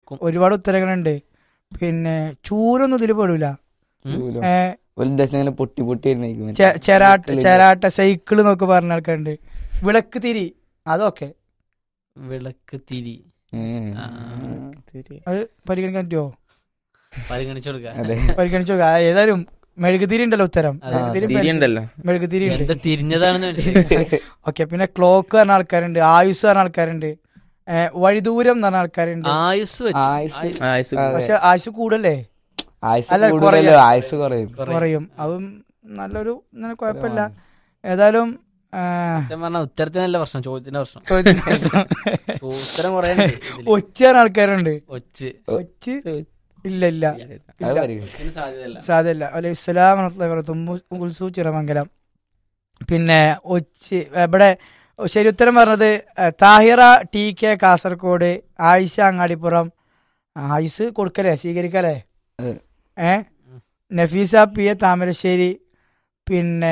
ചുരുക്കും ഒരുപാട് ഉത്തരങ്ങളുണ്ട് പിന്നെ ചൂരൊന്നും ഇതിൽ പെടൂല ഉം. ഏ, ഒരു ദിവസം ഇങ്ങനെ പൊട്ടി പൊട്ടി ഇരുന്നേക്കും ചെ- ചെരാട്ട ചെരാട്ട സൈക്കിൾ എന്നൊക്കെ പറഞ്ഞ ആൾക്കാരുണ്ട് വിളക്ക് തിരി അതൊക്കെ വിളക്ക് തിരി ആ. അത് പരിഗണിക്കാൻ പറ്റുമോ പരിഗണിച്ചു കൊടുക്ക അതെ പരിഗണിച്ചു നോക്കാം. ആ, ഏതായാലും മെഴുകുതിരി ഉണ്ടല്ലോ ഉത്തരം അതെ. ആ, മെഴുകുതിരി തിരി ഉണ്ടല്ലോ മെഴുകുതിരി ഉണ്ട് എന്താ തിരിഞ്ഞതാണെന്ന് മനസ്സിലായി. ഓക്കെ പിന്നെ ക്ലോക്ക് പറഞ്ഞ ആൾക്കാരുണ്ട് ആയുസ് പറഞ്ഞ ആൾക്കാരുണ്ട് ഏ, വഴിദൂരം എന്ന് പറഞ്ഞ ആൾക്കാരുണ്ട് ആയുസ് പറ്റും. ആയുസ് ആയുസ് അതെ. പക്ഷെ ആയുസ് കൂടല്ലേ ആയുസ് അല്ല, കൂടുതലല്ലോ കുറയും. ആയുസ് കുറയും കുറയും. പറയും അതും നല്ലൊരു ഇങ്ങനെ കുഴപ്പമില്ല ഏതായാലും ആ, സത്യം പറഞ്ഞാൽ ഉത്തരത്തിനല്ല പ്രശ്നം ചോദ്യത്തിന്റെ പ്രശ്നം ചോദ്യത്തിന് ഉത്തരം കുറേ ഉണ്ട് ഇതില്. ഒച്ച പറഞ്ഞ ആൾക്കാരുണ്ട് ഒച്ച് ഒച്ച് ഇല്ല ഇല്ല അത് പറയൂ ഒച്ചിന് സാധ്യതയല്ല സാധ്യല്ല അല്ലെ ഇസ്ലാം ഉത്സു ചിറമംഗലം പിന്നെ ഒച്ച് ഇവിടെ ശരി ഉത്തരം പറഞ്ഞത് ഏ, താഹിറ ടി കെ കാസർഗോഡ് ആയിഷ അങ്ങാടിപ്പുറം ആയുസ് കൊടുക്കലേ സ്വീകരിക്കലേ അതെ. ഏ നഫീസ പി എ താമരശ്ശേരി പിന്നെ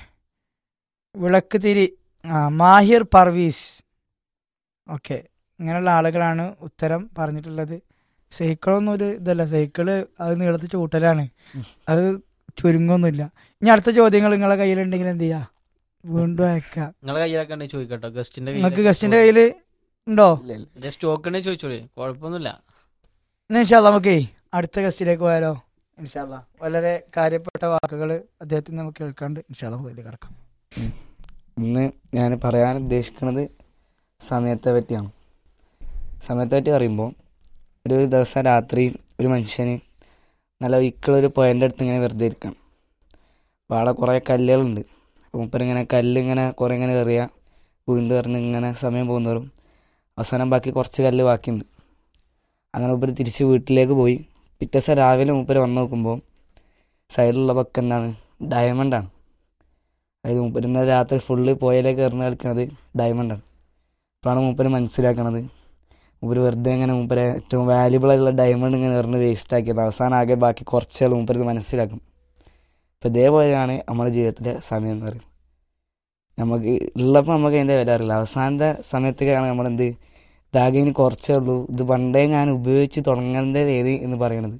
വിളക്ക് തിരി ആ മാഹിർ പർവീസ് ഓക്കെ ഇങ്ങനെയുള്ള ആളുകളാണ് ഉത്തരം പറഞ്ഞിട്ടുള്ളത് സൈക്കിളൊന്നും ഒരു ഇതല്ല സൈക്കിള് അത് നീളത്തിൽ ചൂട്ടലാണ് അത് ചുരുങ്ങൊന്നുമില്ല ഇനി അടുത്ത ചോദ്യങ്ങൾ നിങ്ങളെ കയ്യിലുണ്ടെങ്കിൽ എന്ത് ചെയ്യാ വീണ്ടും അയക്കാം നിങ്ങളെ കയ്യിലൊക്കെ ഉണ്ടെങ്കിൽ ചോദിക്കട്ടോ ഗസ്റ്റിന്റെ നിങ്ങൾക്ക് ഗസ്റ്റിന്റെ കയ്യിൽ ഉണ്ടോ ഇല്ല ഇല്ല കയ്യിൽ സ്റ്റോക്ക് ഉണ്ടെങ്കിൽ ചോദിച്ചോളി കുഴപ്പമൊന്നുമില്ല എന്നാ ഇൻഷാല്ല നമുക്കേ അടുത്ത ഗസ്റ്റിലേക്ക് പോയാലോ ഇൻഷാല്ല വളരെ കാര്യപ്പെട്ട വാക്കുകൾ അദ്ദേഹത്തിന് നമുക്ക് കേൾക്കാണ്ട് ഇൻഷാല്ല നമുക്ക് അതിലേക്ക് കിടക്കാം ഇന്ന് ഞാൻ പറയാൻ ഉദ്ദേശിക്കുന്നത് സമയത്തെ പറ്റിയാണ് സമയത്തെ പറ്റി പറയുമ്പോൾ ഒരു ദിവസം രാത്രി ഒരു മനുഷ്യന് നല്ല ഒരിക്കലൊരു പോയിൻ്റെ അടുത്ത് ഇങ്ങനെ വെറുതെ ഇരിക്കണം അപ്പോൾ അവിടെ കുറേ കല്ലുകളുണ്ട് അപ്പോൾ മൂപ്പരിങ്ങനെ കല്ലിങ്ങനെ കുറേ ഇങ്ങനെ എറിയുക വീണ്ടും എറിഞ്ഞ് ഇങ്ങനെ സമയം പോകുന്നവരും അവസാനം ബാക്കി കുറച്ച് കല്ല് ബാക്കിയുണ്ട് അങ്ങനെ മൂപ്പര് തിരിച്ച് വീട്ടിലേക്ക് പോയി പിറ്റേ ദിവസം രാവിലെ മൂപ്പര് വന്ന് നോക്കുമ്പോൾ സൈഡിലുള്ളതൊക്കെ എന്താണ് ഡയമണ്ടാണ് അതായത് മൂപ്പര് ഇന്നലെ രാത്രി ഫുള്ള് പുഴയിലേക്ക് എറിഞ്ഞ് കളിക്കണത് ഡയമണ്ടാണ് അപ്പോഴാണ് മൂപ്പര് മനസ്സിലാക്കണത് മൂപ്പര് വെറുതെ ഇങ്ങനെ മൂപ്പര് ഏറ്റവും വാല്യുബിൾ ആയിട്ടുള്ള ഡയമണ്ട് ഇങ്ങനെ എറിഞ്ഞ് വേസ്റ്റ് ആക്കിയത് അവസാനം ആകെ ബാക്കി കുറച്ചുകൾ മൂപ്പര് ഇത് മനസ്സിലാക്കും അപ്പോൾ ഇതേപോലെയാണ് നമ്മുടെ ജീവിതത്തിലെ സമയം എന്ന് പറയുന്നത് നമുക്ക് ഉള്ളപ്പോൾ നമുക്ക് അതിൻ്റെ വില അറിയില്ല അവസാനത്തെ സമയത്തേക്കാണ് നമ്മളെന്ത് ഇതാകെ ഇനി കുറച്ചേ ഉള്ളൂ ഇത് പണ്ടേ ഞാൻ ഉപയോഗിച്ച് തുടങ്ങേണ്ടത് ഏത് എന്ന് പറയണത്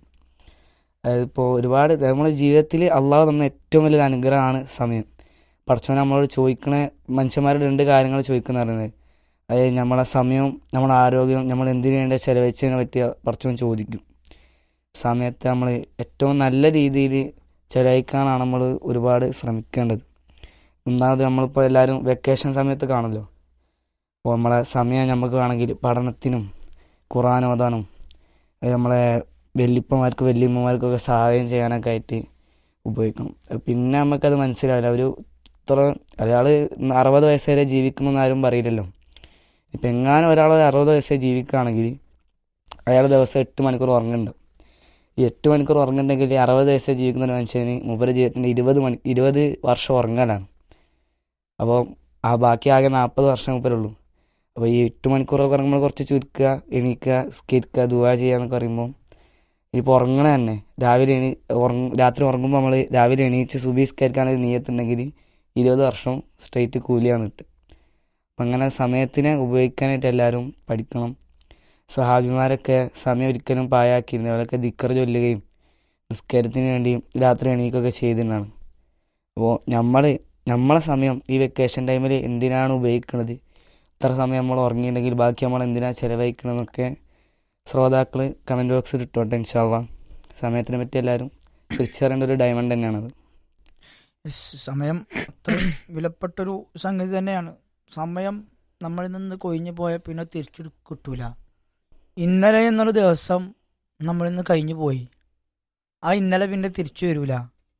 അതായത് ഇപ്പോൾ ഒരുപാട് നമ്മുടെ ജീവിതത്തിൽ അള്ളാഹു തന്ന ഏറ്റവും വലിയൊരു അനുഗ്രഹമാണ് സമയം പഠിച്ചവൻ നമ്മളോട് ചോദിക്കണ മനുഷ്യന്മാരുടെ രണ്ട് കാര്യങ്ങൾ ചോദിക്കുന്ന പറയുന്നത് അതായത് നമ്മളെ സമയവും നമ്മളെ ആരോഗ്യവും നമ്മൾ എന്തിനു വേണ്ടി ചെലവഴിച്ചതിനെ പറ്റി പഠിച്ചവൻ ചോദിക്കും സമയത്ത് നമ്മൾ ഏറ്റവും നല്ല രീതിയിൽ ചെലവഴിക്കാനാണ് നമ്മൾ ഒരുപാട് ശ്രമിക്കേണ്ടത് ഒന്നാമത് നമ്മളിപ്പോൾ എല്ലാവരും വെക്കേഷൻ സമയത്ത് കാണുമല്ലോ അപ്പോൾ നമ്മളെ സമയം നമുക്ക് വേണമെങ്കിൽ പഠനത്തിനും ഖുറാൻ ഓതാനും അത് നമ്മളെ വല്യപ്പന്മാർക്ക് വല്യമ്മമാർക്കൊക്കെ സഹായം ചെയ്യാനൊക്കെ ആയിട്ട് ഉപയോഗിക്കണം പിന്നെ നമുക്കത് മനസ്സിലാവില്ല ഒരു ഇത്ര ഒരാൾ അറുപത് വയസ്സ് വരെ ജീവിക്കുമെന്ന് ആരും പറയില്ലല്ലോ ഇപ്പം എങ്ങാനും ഒരാൾ ഒരു അറുപത് വയസ്സ് വരെ ജീവിക്കുകയാണെങ്കിൽ അയാൾ ദിവസം എട്ട് മണിക്കൂർ ഉറങ്ങുന്നുണ്ട് ഈ എട്ട് മണിക്കൂർ ഉറങ്ങുന്നുണ്ടെങ്കിൽ ഈ അറുപത് വയസ്സ് ജീവിക്കുന്ന ഒരു മനുഷ്യന് മൂപ്പര് ജീവിതത്തിൻ്റെ ഇരുപത് മണി ഇരുപത് വർഷം ഉറങ്ങാനാണ് അപ്പോൾ ആ ബാക്കി ആകെ നാൽപ്പത് വർഷം മൂപ്പരുള്ളൂ അപ്പോൾ ഈ എട്ട് മണിക്കൂറൊക്കെ ഉറങ്ങുമ്പോൾ കുറച്ച് ചുരുക്കുക എണീക്കുക സ്കരിക്കുക ദുവാ ചെയ്യുക എന്നൊക്കെ പറയുമ്പോൾ ഇപ്പോൾ ഉറങ്ങണ തന്നെ രാവിലെ എണീ ഉറങ്ങ രാത്രി ഉറങ്ങുമ്പോൾ നമ്മൾ രാവിലെ എണീച്ച് സുബീസ്കരിക്കാനൊരു നീയത്തുണ്ടെങ്കിൽ ഇരുപത് വർഷം സ്ട്രെയിറ്റ് കൂലിയാണ് കിട്ടുക അപ്പം അങ്ങനെ സമയത്തിനെ ഉപയോഗിക്കാനായിട്ട് എല്ലാവരും പഠിക്കണം സഹാബിമാരൊക്കെ സമയം ഒരിക്കലും പായാക്കിയിരുന്നു അവരൊക്കെ ദിക്കർ ചൊല്ലുകയും നിസ്കാരത്തിന് വേണ്ടി രാത്രി എണീക്കുകയൊക്കെ ചെയ്തിരുന്നതാണ് അപ്പോൾ നമ്മൾ നമ്മളെ സമയം ഈ വെക്കേഷൻ ടൈമിൽ എന്തിനാണ് ഉപയോഗിക്കുന്നത് ഇത്ര സമയം നമ്മൾ ഉറങ്ങിയിട്ടുണ്ടെങ്കിൽ ബാക്കി നമ്മൾ എന്തിനാണ് ചിലവഴിക്കണമെന്നൊക്കെ ശ്രോതാക്കൾ കമൻറ്റ് ബോക്സിൽ ഇട്ടോട്ടെ ഇൻഷാള്ള സമയത്തിനെ പറ്റി എല്ലാവരും തിരിച്ചറിയേണ്ട ഒരു ഡയമണ്ട് തന്നെയാണത് യെസ്, സമയം അത്രയും വിലപ്പെട്ടൊരു സംഗതി തന്നെയാണ് സമയം നമ്മളിൽ നിന്ന് കൊഴിഞ്ഞു പോയാൽ പിന്നെ തിരിച്ചു കിട്ടൂല ഇന്നലെ എന്നൊരു ദിവസം നമ്മളിൽ നിന്ന് കഴിഞ്ഞു പോയി ആ ഇന്നലെ പിന്നെ തിരിച്ചു വരൂല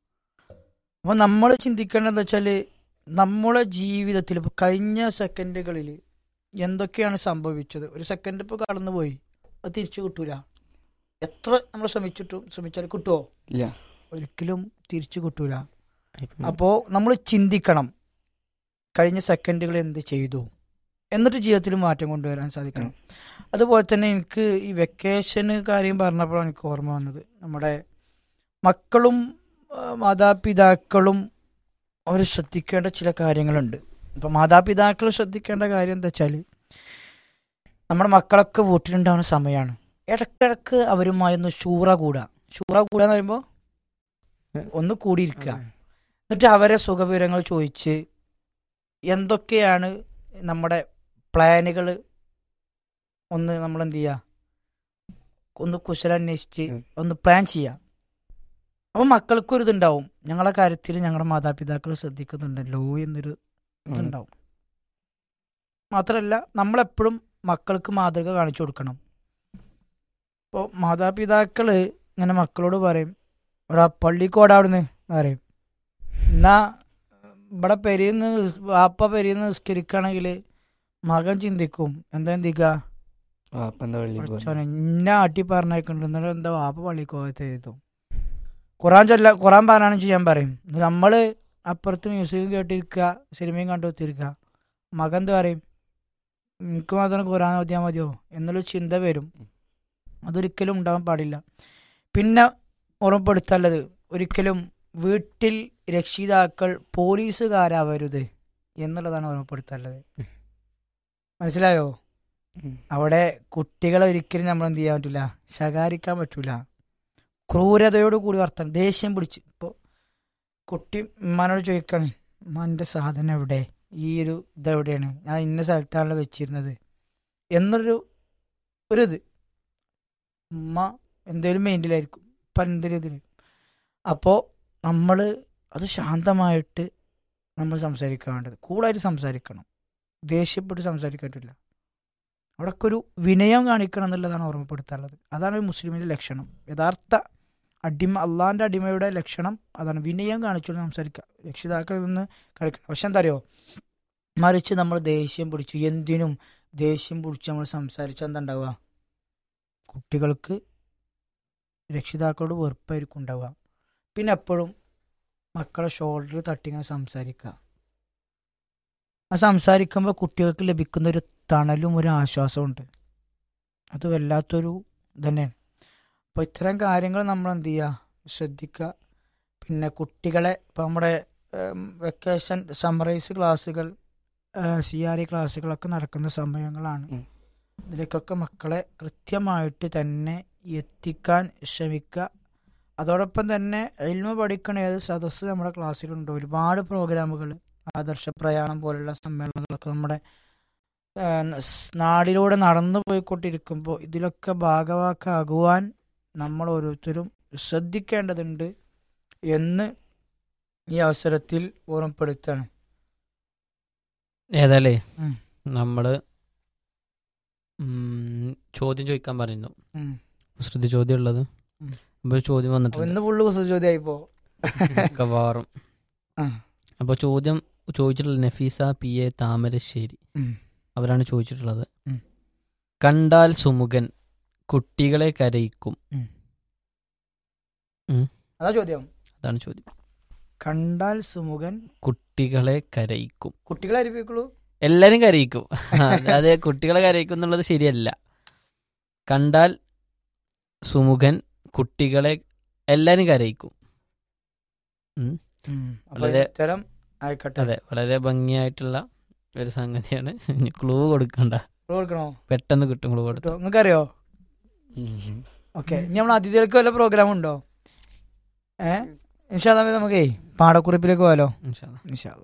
അപ്പോൾ നമ്മൾ ചിന്തിക്കേണ്ടത് വെച്ചാൽ നമ്മുടെ ജീവിതത്തിൽ ഇപ്പോൾ കഴിഞ്ഞ സെക്കൻഡുകളിൽ എന്തൊക്കെയാണ് സംഭവിച്ചത് ഒരു സെക്കൻഡ് ഇപ്പോൾ കടന്നുപോയി അത് തിരിച്ചു കിട്ടൂല എത്ര നമ്മൾ ശ്രമിച്ചിട്ടും ശ്രമിച്ചാൽ കിട്ടുമോ ഇല്ല ഒരിക്കലും തിരിച്ചു കിട്ടൂല അപ്പോൾ നമ്മൾ ചിന്തിക്കണം കഴിഞ്ഞ സെക്കൻഡുകൾ എന്ത് ചെയ്തു എന്നിട്ട് ജീവിതത്തിൽ മാറ്റം കൊണ്ടുവരാൻ സാധിക്കണം അതുപോലെ തന്നെ എനിക്ക് ഈ വെക്കേഷന് കാര്യം പറഞ്ഞപ്പോഴാണ് എനിക്ക് ഓർമ്മ വന്നത് നമ്മുടെ മക്കളും ആ, മാതാപിതാക്കളും അവർ ശ്രദ്ധിക്കേണ്ട ചില കാര്യങ്ങളുണ്ട് ഇപ്പം മാതാപിതാക്കൾ ശ്രദ്ധിക്കേണ്ട കാര്യം എന്താ വെച്ചാൽ നമ്മുടെ മക്കളൊക്കെ വീട്ടിലുണ്ടാവുന്ന സമയമാണ് ഇടക്കിടക്ക് അവരുമായി ഒന്ന് ഷൂറ കൂടുക ഷൂറ കൂടുക എന്ന് പറയുമ്പോൾ ഒന്ന് കൂടിയിരിക്കുക എന്നിട്ട് അവരെ സുഖവിവരങ്ങൾ ചോദിച്ച് എന്തൊക്കെയാണ് നമ്മുടെ പ്ലാനുകൾ ഒന്ന് നമ്മൾ എന്ത് ചെയ്യുക ഒന്ന് കുശലന്വേഷിച്ച് ഉം. ഒന്ന് പ്ലാൻ ചെയ്യുക അപ്പം മക്കൾക്കൊരു ഇതുണ്ടാവും ഞങ്ങളെ കാര്യത്തിൽ ഞങ്ങളുടെ മാതാപിതാക്കൾ ശ്രദ്ധിക്കുന്നുണ്ടല്ലോ എന്നൊരു ഇതുണ്ടാവും മാത്രമല്ല നമ്മളെപ്പോഴും മക്കൾക്ക് മാതൃക കാണിച്ചു കൊടുക്കണം ഇപ്പോൾ മാതാപിതാക്കൾ ഇങ്ങനെ മക്കളോട് പറയും ഇവിടെ പള്ളിക്കോട് അവിടുന്ന് പറയും എന്നാ ഇവിടെ പെരിയുന്ന വാപ്പ പെരിയുന്ന നിസ്കരിക്കുകയാണെങ്കിൽ മകൻ ചിന്തിക്കും എന്താ ചിന്തിക്കുക വാപ്പ എന്താ വെള്ളി പഠിച്ചോനെ ഇന്ന ആട്ടി പറഞ്ഞേക്കുന്നുണ്ട് എന്നിട്ട് എന്താ വാപ്പ പള്ളിക്ക് പോകത്തെ എഴുതും ഖുറാൻ ചൊല്ല ഖുറാൻ പാരായണം ചെയ്യാൻ പറയും നമ്മൾ അപ്പുറത്ത് മ്യൂസിക്കും കേട്ടിരിക്കുക സിനിമയും കണ്ടു കുത്തിരിക്കുക മകൻ എന്താ പറയും എനിക്ക് മാത്രം ഖുറാൻ ഓതിയാൽ മതിയോ എന്നുള്ളൊരു ചിന്ത വരും അതൊരിക്കലും ഉണ്ടാവാൻ പാടില്ല പിന്നെ ഉറപ്പെടുത്തല്ലത് ഒരിക്കലും വീട്ടിൽ രക്ഷിതാക്കൾ പോലീസുകാരാവരുത് എന്നുള്ളതാണ് ഓർമ്മപ്പെടുത്താനുള്ളത് മനസ്സിലായോ ഉം. അവിടെ കുട്ടികളെ ഒരിക്കലും നമ്മൾ എന്ത് ചെയ്യാൻ പറ്റില്ല ശകാരിക്കാൻ പറ്റൂല ക്രൂരതയോട് കൂടി വർത്തനം ദേഷ്യം പിടിച്ച് ഇപ്പോൾ കുട്ടി ഉമ്മാനോട് ചോദിക്കാണ് ഉമ്മ എൻ്റെ സാധനം എവിടെ ഈ ഒരു ഇതെവിടെയാണ് ഞാൻ ഇന്ന സ്ഥലത്താണല്ലോ വെച്ചിരുന്നത് എന്നൊരു ഒരു ഇത് ഉമ്മ എന്തേലും മെയിൻറ്റിലായിരിക്കും ഇപ്പം എന്തെങ്കിലും ഇതിൽ അപ്പോൾ നമ്മൾ അത് ശാന്തമായിട്ട് നമ്മൾ സംസാരിക്കാൻ വേണ്ടത് കൂളായിട്ട് സംസാരിക്കണം ദേഷ്യപ്പെട്ട് സംസാരിക്കാൻ പറ്റില്ല അവിടെയൊക്കെ ഒരു വിനയം കാണിക്കണം എന്നുള്ളതാണ് ഓർമ്മപ്പെടുത്താനുള്ളത് അതാണ് ഒരു മുസ്ലിമിൻ്റെ ലക്ഷണം യഥാർത്ഥ അടിമ അള്ളാഹിൻ്റെ അടിമയുടെ ലക്ഷണം അതാണ് വിനയം കാണിച്ചുകൊണ്ട് സംസാരിക്കുക രക്ഷിതാക്കളിൽ നിന്ന് കളിക്കണം പക്ഷെ എന്താ അറിയോ മറിച്ച് നമ്മൾ ദേഷ്യം പിടിച്ചു എന്തിനും ദേഷ്യം പിടിച്ച് നമ്മൾ സംസാരിച്ചാൽ എന്താ ഉണ്ടാവുക കുട്ടികൾക്ക് രക്ഷിതാക്കളോട് വെറുപ്പായിരിക്കും ഉണ്ടാവുക പിന്നെ എപ്പോഴും മക്കളെ ഷോൾഡർ തട്ടിങ്ങനെ സംസാരിക്കുക ആ സംസാരിക്കുമ്പോൾ കുട്ടികൾക്ക് ലഭിക്കുന്ന ഒരു തണലും ഒരു ആശ്വാസമുണ്ട് അത് വല്ലാത്തൊരു തന്നെയാണ് അപ്പോൾ ഇത്തരം കാര്യങ്ങൾ നമ്മൾ എന്ത് ചെയ്യുക ശ്രദ്ധിക്കുക പിന്നെ കുട്ടികളെ ഇപ്പോൾ നമ്മുടെ വെക്കേഷൻ സമ്മറൈസ് ക്ലാസ്സുകൾ സി ആർ ഇ ക്ലാസ്സുകളൊക്കെ നടക്കുന്ന സമയങ്ങളാണ് ഉം. ഇതിലേക്കൊക്കെ മക്കളെ കൃത്യമായിട്ട് തന്നെ എത്തിക്കാൻ ശ്രമിക്കുക അതോടൊപ്പം തന്നെ എൽമ പഠിക്കണ ഏത് സദസ്സ് നമ്മുടെ ക്ലാസ്സിലുണ്ട് ഒരുപാട് പ്രോഗ്രാമുകൾ ആദർശ പ്രയാണം പോലുള്ള സമ്മേളനങ്ങളൊക്കെ നമ്മുടെ ആ, സ് നാടിലൂടെ നടന്നു പോയിക്കൊണ്ടിരിക്കുമ്പോൾ ഇതിലൊക്കെ ഭാഗവാക്കാകുവാൻ നമ്മൾ ഓരോരുത്തരും ശ്രദ്ധിക്കേണ്ടതുണ്ട് എന്ന് ഈ അവസരത്തിൽ ഓർമ്മപ്പെടുത്താണ് ഏതായാലേ ഉം. നമ്മള് ഉം, ചോദ്യം ചോദിക്കാൻ പറയുന്നു ഉം. ശ്രുതി ചോദ്യം ഉള്ളത് ഉം. അപ്പൊ ഒരു ചോദ്യം അപ്പൊ വന്നിട്ടുണ്ട് ഇന്ന് ഫുള്ള് കുസൃതി ചോദ്യമായിപ്പോ മിക്കവാറും ആ. അപ്പൊ ചോദ്യം ചോദിച്ചിട്ടുള്ളത് നഫീസ പി എ താമരശ്ശേരി ഉം. അവരാണ് ചോദിച്ചിട്ടുള്ളത് ഉം. കണ്ടാൽ സുമുഖൻ കുട്ടികളെ കരയിക്കും അതാ ചോദ്യം അതാണ് ചോദ്യം കണ്ടാൽ സുമുഖൻ കുട്ടികളെ കരയിക്കും കുട്ടികളെ അരിപ്പിക്കുള്ളൂ എല്ലാരും കരയിക്കും അതെ കുട്ടികളെ കരയിക്കും എന്നുള്ളത് ശരിയല്ല കണ്ടാൽ സുമുഖൻ കുട്ടികളെ എല്ലാരും കരയിക്കും അപ്പൊ വളരെ- ഉത്തരം ആയിക്കോട്ടെ അതെ വളരെ ഭംഗിയായിട്ടുള്ള ഒരു സംഗതിയാണ് ക്ലൂ കൊടുക്കണ്ട ഇവിടെ കൊടുക്കണോ പെട്ടെന്ന് കിട്ടും ക്ലൂ കൊടുത്തു കേട്ടോ നിങ്ങൾക്കറിയോ ഓക്കെ ഇനി നമ്മൾ അതിഥികൾക്ക് വല്ല പ്രോഗ്രാം ഉണ്ടോ ഏ ഇൻഷാല്ലാ നമുക്കേ പാടക്കുറിപ്പിലേക്ക് പോയാലോ ഇൻഷാല്ല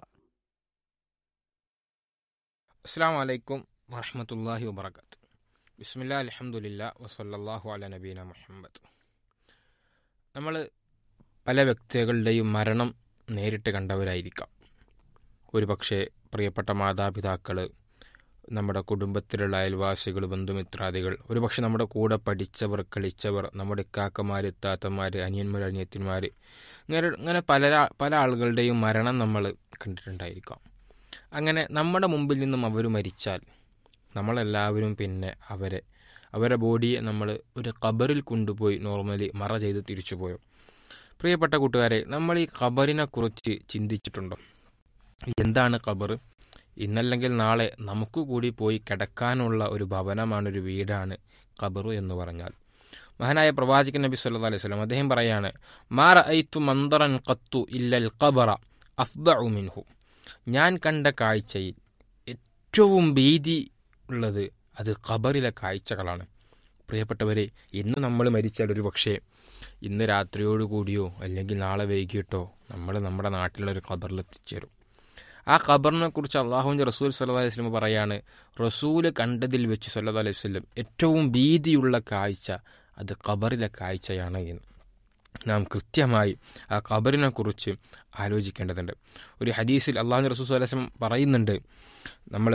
അസ്സാം വലൈക്കും വറഹമത്തല്ലാഹി വബർക്കാത്ത് ബിസ്മില്ലാ അലഹമുല്ല വസല്ലാഹു അല നബീന മുഹമ്മദ് നമ്മൾ പല വ്യക്തികളുടെയും മരണം നേരിട്ട് കണ്ടവരായിരിക്കാം ഒരുപക്ഷെ പ്രിയപ്പെട്ട മാതാപിതാക്കൾ നമ്മുടെ കുടുംബത്തിലുള്ള അയൽവാസികൾ ബന്ധുമിത്രാദികൾ ഒരുപക്ഷെ നമ്മുടെ കൂടെ പഠിച്ചവർ കളിച്ചവർ നമ്മുടെ ഇക്കാക്കമാർ താത്തമാർ അനിയന്മാർ അനിയത്തിന്മാർ ഇങ്ങനെ ഇങ്ങനെ പല പല ആളുകളുടെയും മരണം നമ്മൾ കണ്ടിട്ടുണ്ടായിരിക്കാം അങ്ങനെ നമ്മുടെ മുമ്പിൽ നിന്നും അവർ മരിച്ചാൽ നമ്മളെല്ലാവരും പിന്നെ അവരെ അവരുടെ ബോഡിയെ നമ്മൾ ഒരു ഖബറിൽ കൊണ്ടുപോയി നോർമലി മറ ചെയ്ത് തിരിച്ചു പോയോ പ്രിയപ്പെട്ട കൂട്ടുകാരെ നമ്മൾ ഈ ഖബറിനെ കുറിച്ച് ചിന്തിച്ചിട്ടുണ്ടോ എന്താണ് ഖബർ ഇന്നല്ലെങ്കിൽ നാളെ നമുക്ക് കൂടി പോയി കിടക്കാനുള്ള ഒരു ഭവനമാണ് ഒരു വീടാണ് ഖബറു എന്ന് പറഞ്ഞാൽ മഹാനായ പ്രവാചകൻ നബി സല്ലു അലൈഹി സ്വലം അദ്ദേഹം പറയാണ് മാറ ഐത്തു മന്ദറൻ കത്തു ഇല്ലൽ ഖബറ അഫ്ദഉ മിൻഹു ഞാൻ കണ്ട കാഴ്ചയിൽ ഏറ്റവും ഭീതി ഉള്ളത് അത് ഖബറിലെ കാഴ്ചകളാണ് പ്രിയപ്പെട്ടവരെ ഇന്ന് നമ്മൾ മരിച്ചാൽ ഒരു പക്ഷേ ഇന്ന് രാത്രിയോട് കൂടിയോ അല്ലെങ്കിൽ നാളെ വൈകിട്ടോ നമ്മൾ നമ്മുടെ നാട്ടിലുള്ള ഒരു ഖബറിൽ എത്തിച്ചേരും ആ ഖബറിനെ കുറിച്ച് അള്ളാഹുവിൻ്റെ റസൂൽ സല്ലാ അലൈഹി സ്വലം പറയാണ് റസൂല് കണ്ടതിൽ വെച്ച് സല്ലാ അലൈഹി സ്വലം ഏറ്റവും ഭീതിയുള്ള കാഴ്ച അത് ഖബറിലെ കാഴ്ചയാണ് എന്ന് നാം കൃത്യമായി ആ ഖബറിനെ കുറിച്ച് ആലോചിക്കേണ്ടതുണ്ട് ഒരു ഹദീസിൽ അള്ളാഹു റസൂൽ അലൈഹി സ്വലം പറയുന്നുണ്ട് നമ്മൾ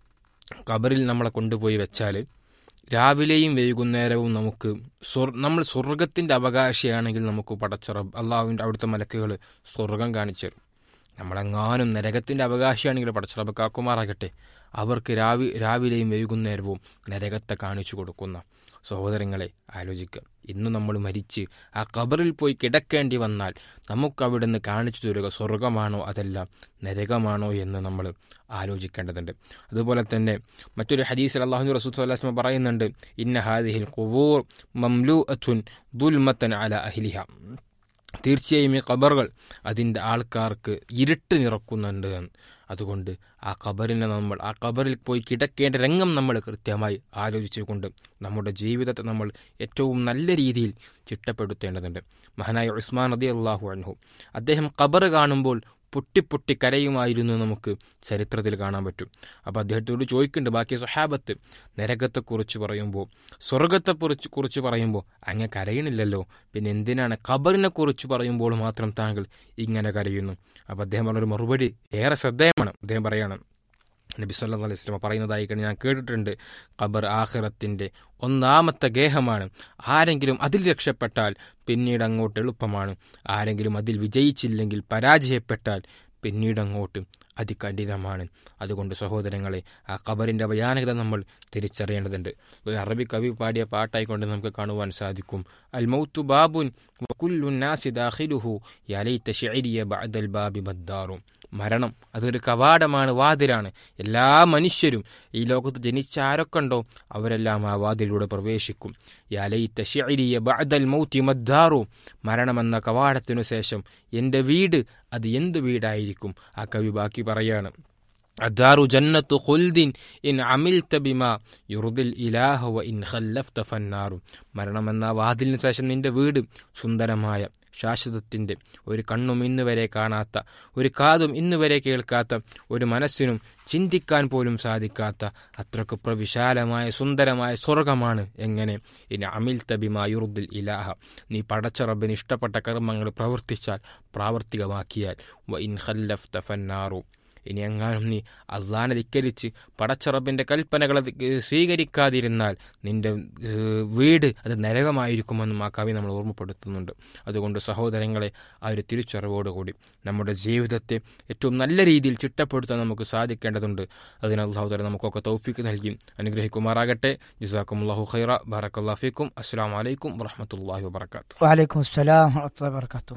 ഖബറിൽ നമ്മളെ കൊണ്ടുപോയി വെച്ചാൽ രാവിലെയും വൈകുന്നേരവും നമുക്ക് സ്വർ നമ്മൾ സ്വർഗത്തിൻ്റെ അവകാശിയാണെങ്കിൽ നമുക്ക് പടച്ചറ അള്ളാഹുവിൻ്റെ അവിടുത്തെ മലക്കുകൾ സ്വർഗം കാണിച്ചു തരും നമ്മളെങ്ങാനും നരകത്തിൻ്റെ അവകാശിയാണെങ്കിൽ പടച്ചറബ് കാക്കുമാറാകട്ടെ അവർക്ക് രാവി രാവിലെയും വൈകുന്നേരവും നരകത്തെ കാണിച്ചു കൊടുക്കുന്ന സഹോദരങ്ങളെ ആലോചിക്കുക ഇന്ന് നമ്മൾ മരിച്ച് ആ ഖബറിൽ പോയി കിടക്കേണ്ടി വന്നാൽ നമുക്ക് അവിടെ നിന്ന് കാണിച്ചു തരിക സ്വർഗമാണോ അതല്ല നരകമാണോ എന്ന് നമ്മൾ ആലോചിക്കേണ്ടതുണ്ട് അതുപോലെ തന്നെ മറ്റൊരു ഹദീസിൽ അള്ളാഹു റസൂൽ സ്വലാസ്മ പറയുന്നുണ്ട് ഇന്ന ഹാദിഹിൽ കുബൂർ മംലു അച്ചുൻ ദുൽമത്തൻ അല അഹിലിഹ തീർച്ചയായും ഈ ഖബറുകൾ അതിൻ്റെ ആൾക്കാർക്ക് ഇരുട്ട് നിറക്കുന്നുണ്ട് എന്ന് അതുകൊണ്ട് ആ ഖബറിനെ നമ്മൾ ആ ഖബറിൽ പോയി കിടക്കേണ്ട രംഗം നമ്മൾ കൃത്യമായി ആലോചിച്ചുകൊണ്ട് നമ്മുടെ ജീവിതത്തെ നമ്മൾ ഏറ്റവും നല്ല രീതിയിൽ ചിട്ടപ്പെടുത്തേണ്ടതുണ്ട് മഹാനായ ഉസ്മാൻ നദി അള്ളാഹു അൻഹു അദ്ദേഹം ഖബർ കാണുമ്പോൾ പൊട്ടിപ്പൊട്ടി കരയുമായിരുന്നു നമുക്ക് ചരിത്രത്തിൽ കാണാൻ പറ്റും അപ്പോൾ അദ്ദേഹത്തോട് ചോദിക്കുന്നുണ്ട് ബാക്കി സ്വഹാബത്ത് നരകത്തെക്കുറിച്ച് പറയുമ്പോൾ സ്വർഗത്തെക്കുറിച്ച് കുറിച്ച് പറയുമ്പോൾ അങ്ങ് കരയണില്ലല്ലോ പിന്നെ എന്തിനാണ് ഖബറിനെ കുറിച്ച് പറയുമ്പോൾ മാത്രം താങ്കൾ ഇങ്ങനെ കരയുന്നു അപ്പോൾ അദ്ദേഹം പറഞ്ഞൊരു മറുപടി ഏറെ ശ്രദ്ധേയമാണ് അദ്ദേഹം പറയാണ് നബി സല്ലാ അലൈഹി സ്വലമ പറയുന്നതായി കഴിഞ്ഞ് ഞാൻ കേട്ടിട്ടുണ്ട് ഖബർ ആഖിറത്തിൻ്റെ ഒന്നാമത്തെ ഗേഹമാണ് ആരെങ്കിലും അതിൽ രക്ഷപ്പെട്ടാൽ പിന്നീട് അങ്ങോട്ട് എളുപ്പമാണ് ആരെങ്കിലും അതിൽ വിജയിച്ചില്ലെങ്കിൽ പരാജയപ്പെട്ടാൽ പിന്നീട് അങ്ങോട്ട് അതികഠിനമാണ് അതുകൊണ്ട് സഹോദരങ്ങളെ ആ ഖബറിൻ്റെ ഭയാനകത നമ്മൾ തിരിച്ചറിയേണ്ടതുണ്ട് ഒരു അറബി കവി പാടിയ പാട്ടായിക്കൊണ്ട് നമുക്ക് കാണുവാൻ സാധിക്കും അൽ മൗത്തു ബാബുൻ വകുല്ലു നാസി ദാഖിലുഹു യലൈത ഷിഅരിയ ബഅദൽ ബാബി ബദ്ദാറും മരണം അതൊരു കവാടമാണ് വാതിലാണ് എല്ലാ മനുഷ്യരും ഈ ലോകത്ത് ജനിച്ച ആരൊക്കെ ഉണ്ടോ അവരെല്ലാം ആ വാതിലൂടെ പ്രവേശിക്കും യാലൈത്ത ഷിഅരിയ ബഅദൽ മൗത്തി മദ്ദാറു മരണമെന്ന കവാടത്തിനു ശേഷം എൻ്റെ വീട് അത് എന്ത് വീടായിരിക്കും ആ കവി ബാക്കി പറയാണ് അദാറു ജന്നത്തു ഖുൽദിൻ ഇൻ അമിൽത ബിമ യുറുദിൽ ഇലാഹ വ ഇൻ ഖല്ലഫ്ത ഫന്നാറു മരണമെന്ന വാതിലിന് ശേഷം നിന്റെ വീട് സുന്ദരമായ ശാശ്വതത്തിൻ്റെ ഒരു കണ്ണും ഇന്നുവരെ കാണാത്ത ഒരു കാതും ഇന്നുവരെ കേൾക്കാത്ത ഒരു മനസ്സിനും ചിന്തിക്കാൻ പോലും സാധിക്കാത്ത അത്രക്ക് പ്രവിശാലമായ സുന്ദരമായ സ്വർഗമാണ് എങ്ങനെ ഇനി അമിൽ തബിമ യുറുദിൽ ഇലാഹ നീ പടച്ച റബ്ബിന് ഇഷ്ടപ്പെട്ട കർമ്മങ്ങൾ പ്രവർത്തിച്ചാൽ പ്രാവർത്തികമാക്കിയാൽ വ ഇൻ ഖല്ലഫ്ത ഫന്നാറു ഇനി എങ്ങാനും നീ അള്ളാനെ ധിക്കരിച്ച് പടച്ചറബിൻ്റെ കൽപ്പനകൾ സ്വീകരിക്കാതിരുന്നാൽ നിന്റെ വീട് അത് നരകമായിരിക്കുമെന്നും ആ കവി നമ്മൾ ഓർമ്മപ്പെടുത്തുന്നുണ്ട് അതുകൊണ്ട് സഹോദരങ്ങളെ ആ ഒരു തിരിച്ചറിവോടുകൂടി നമ്മുടെ ജീവിതത്തെ ഏറ്റവും നല്ല രീതിയിൽ ചിട്ടപ്പെടുത്താൻ നമുക്ക് സാധിക്കേണ്ടതുണ്ട് അതിന് അള്ളാഹുദര നമുക്കൊക്കെ തൗഫിക്ക് നൽകി അനുഗ്രഹിക്കുമാറാകട്ടെ ജിസാക്കും അള്ളാഹു ഖൈറ ബാറക്കല്ലാഫിക്കും അസ്സാം വലൈക്കും വറഹമത്തല്ലാഹി വാബർക്കാത്തു വാലൈക്കും അസ്സലാം വറഹ്മത്തുള്ളാഹി വബറകാതുഹു